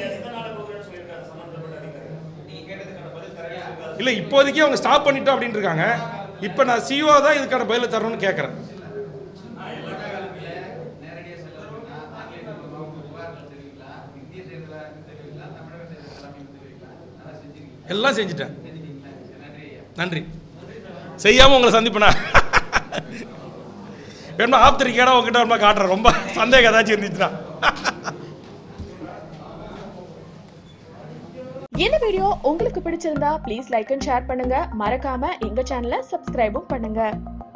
நீங்க கேட்டதுக்கான பதில் தரவே இருக்காது
இல்லை இப்போதைக்கு அவங்க ஸ்டாப் பண்ணிட்டோம் அப்படின்னு இருக்காங்க இப்போ நான் சிஓ தான் இதுக்கான பதிலை தரணும்னு கேட்குறேன்
நேரடியாக செல்லணும்னா ஆன்லைன் மூலமாக உங்க புகார்கள் தெரிவிக்கலாம் இந்திய தேர்தலாக தெரிவிக்கலாம் தமிழக தேர்தல் தலைமைக்கு தெரிவிக்கலாம் நல்லா செஞ்சிருக்கீங்க
எல்லாம் செஞ்சுட்டேன்
செஞ்சிட்டீங்களா நன்றி ஐயா
நன்றி செய்யாமல் உங்களை சந்திப்பேனா வேணுமா ஆப்தரிக்கையான உங்ககிட்ட வேணுமா காட்டுறேன் ரொம்ப சந்தேகம் ஏதாச்சும் இருந்துச்சுன்னா
இந்த வீடியோ உங்களுக்கு பிடிச்சிருந்தா ப்ளீஸ் லைக் அண்ட் ஷேர் பண்ணுங்க மறக்காம எங்க சேனலை சப்ஸ்கிரைபும் பண்ணுங்க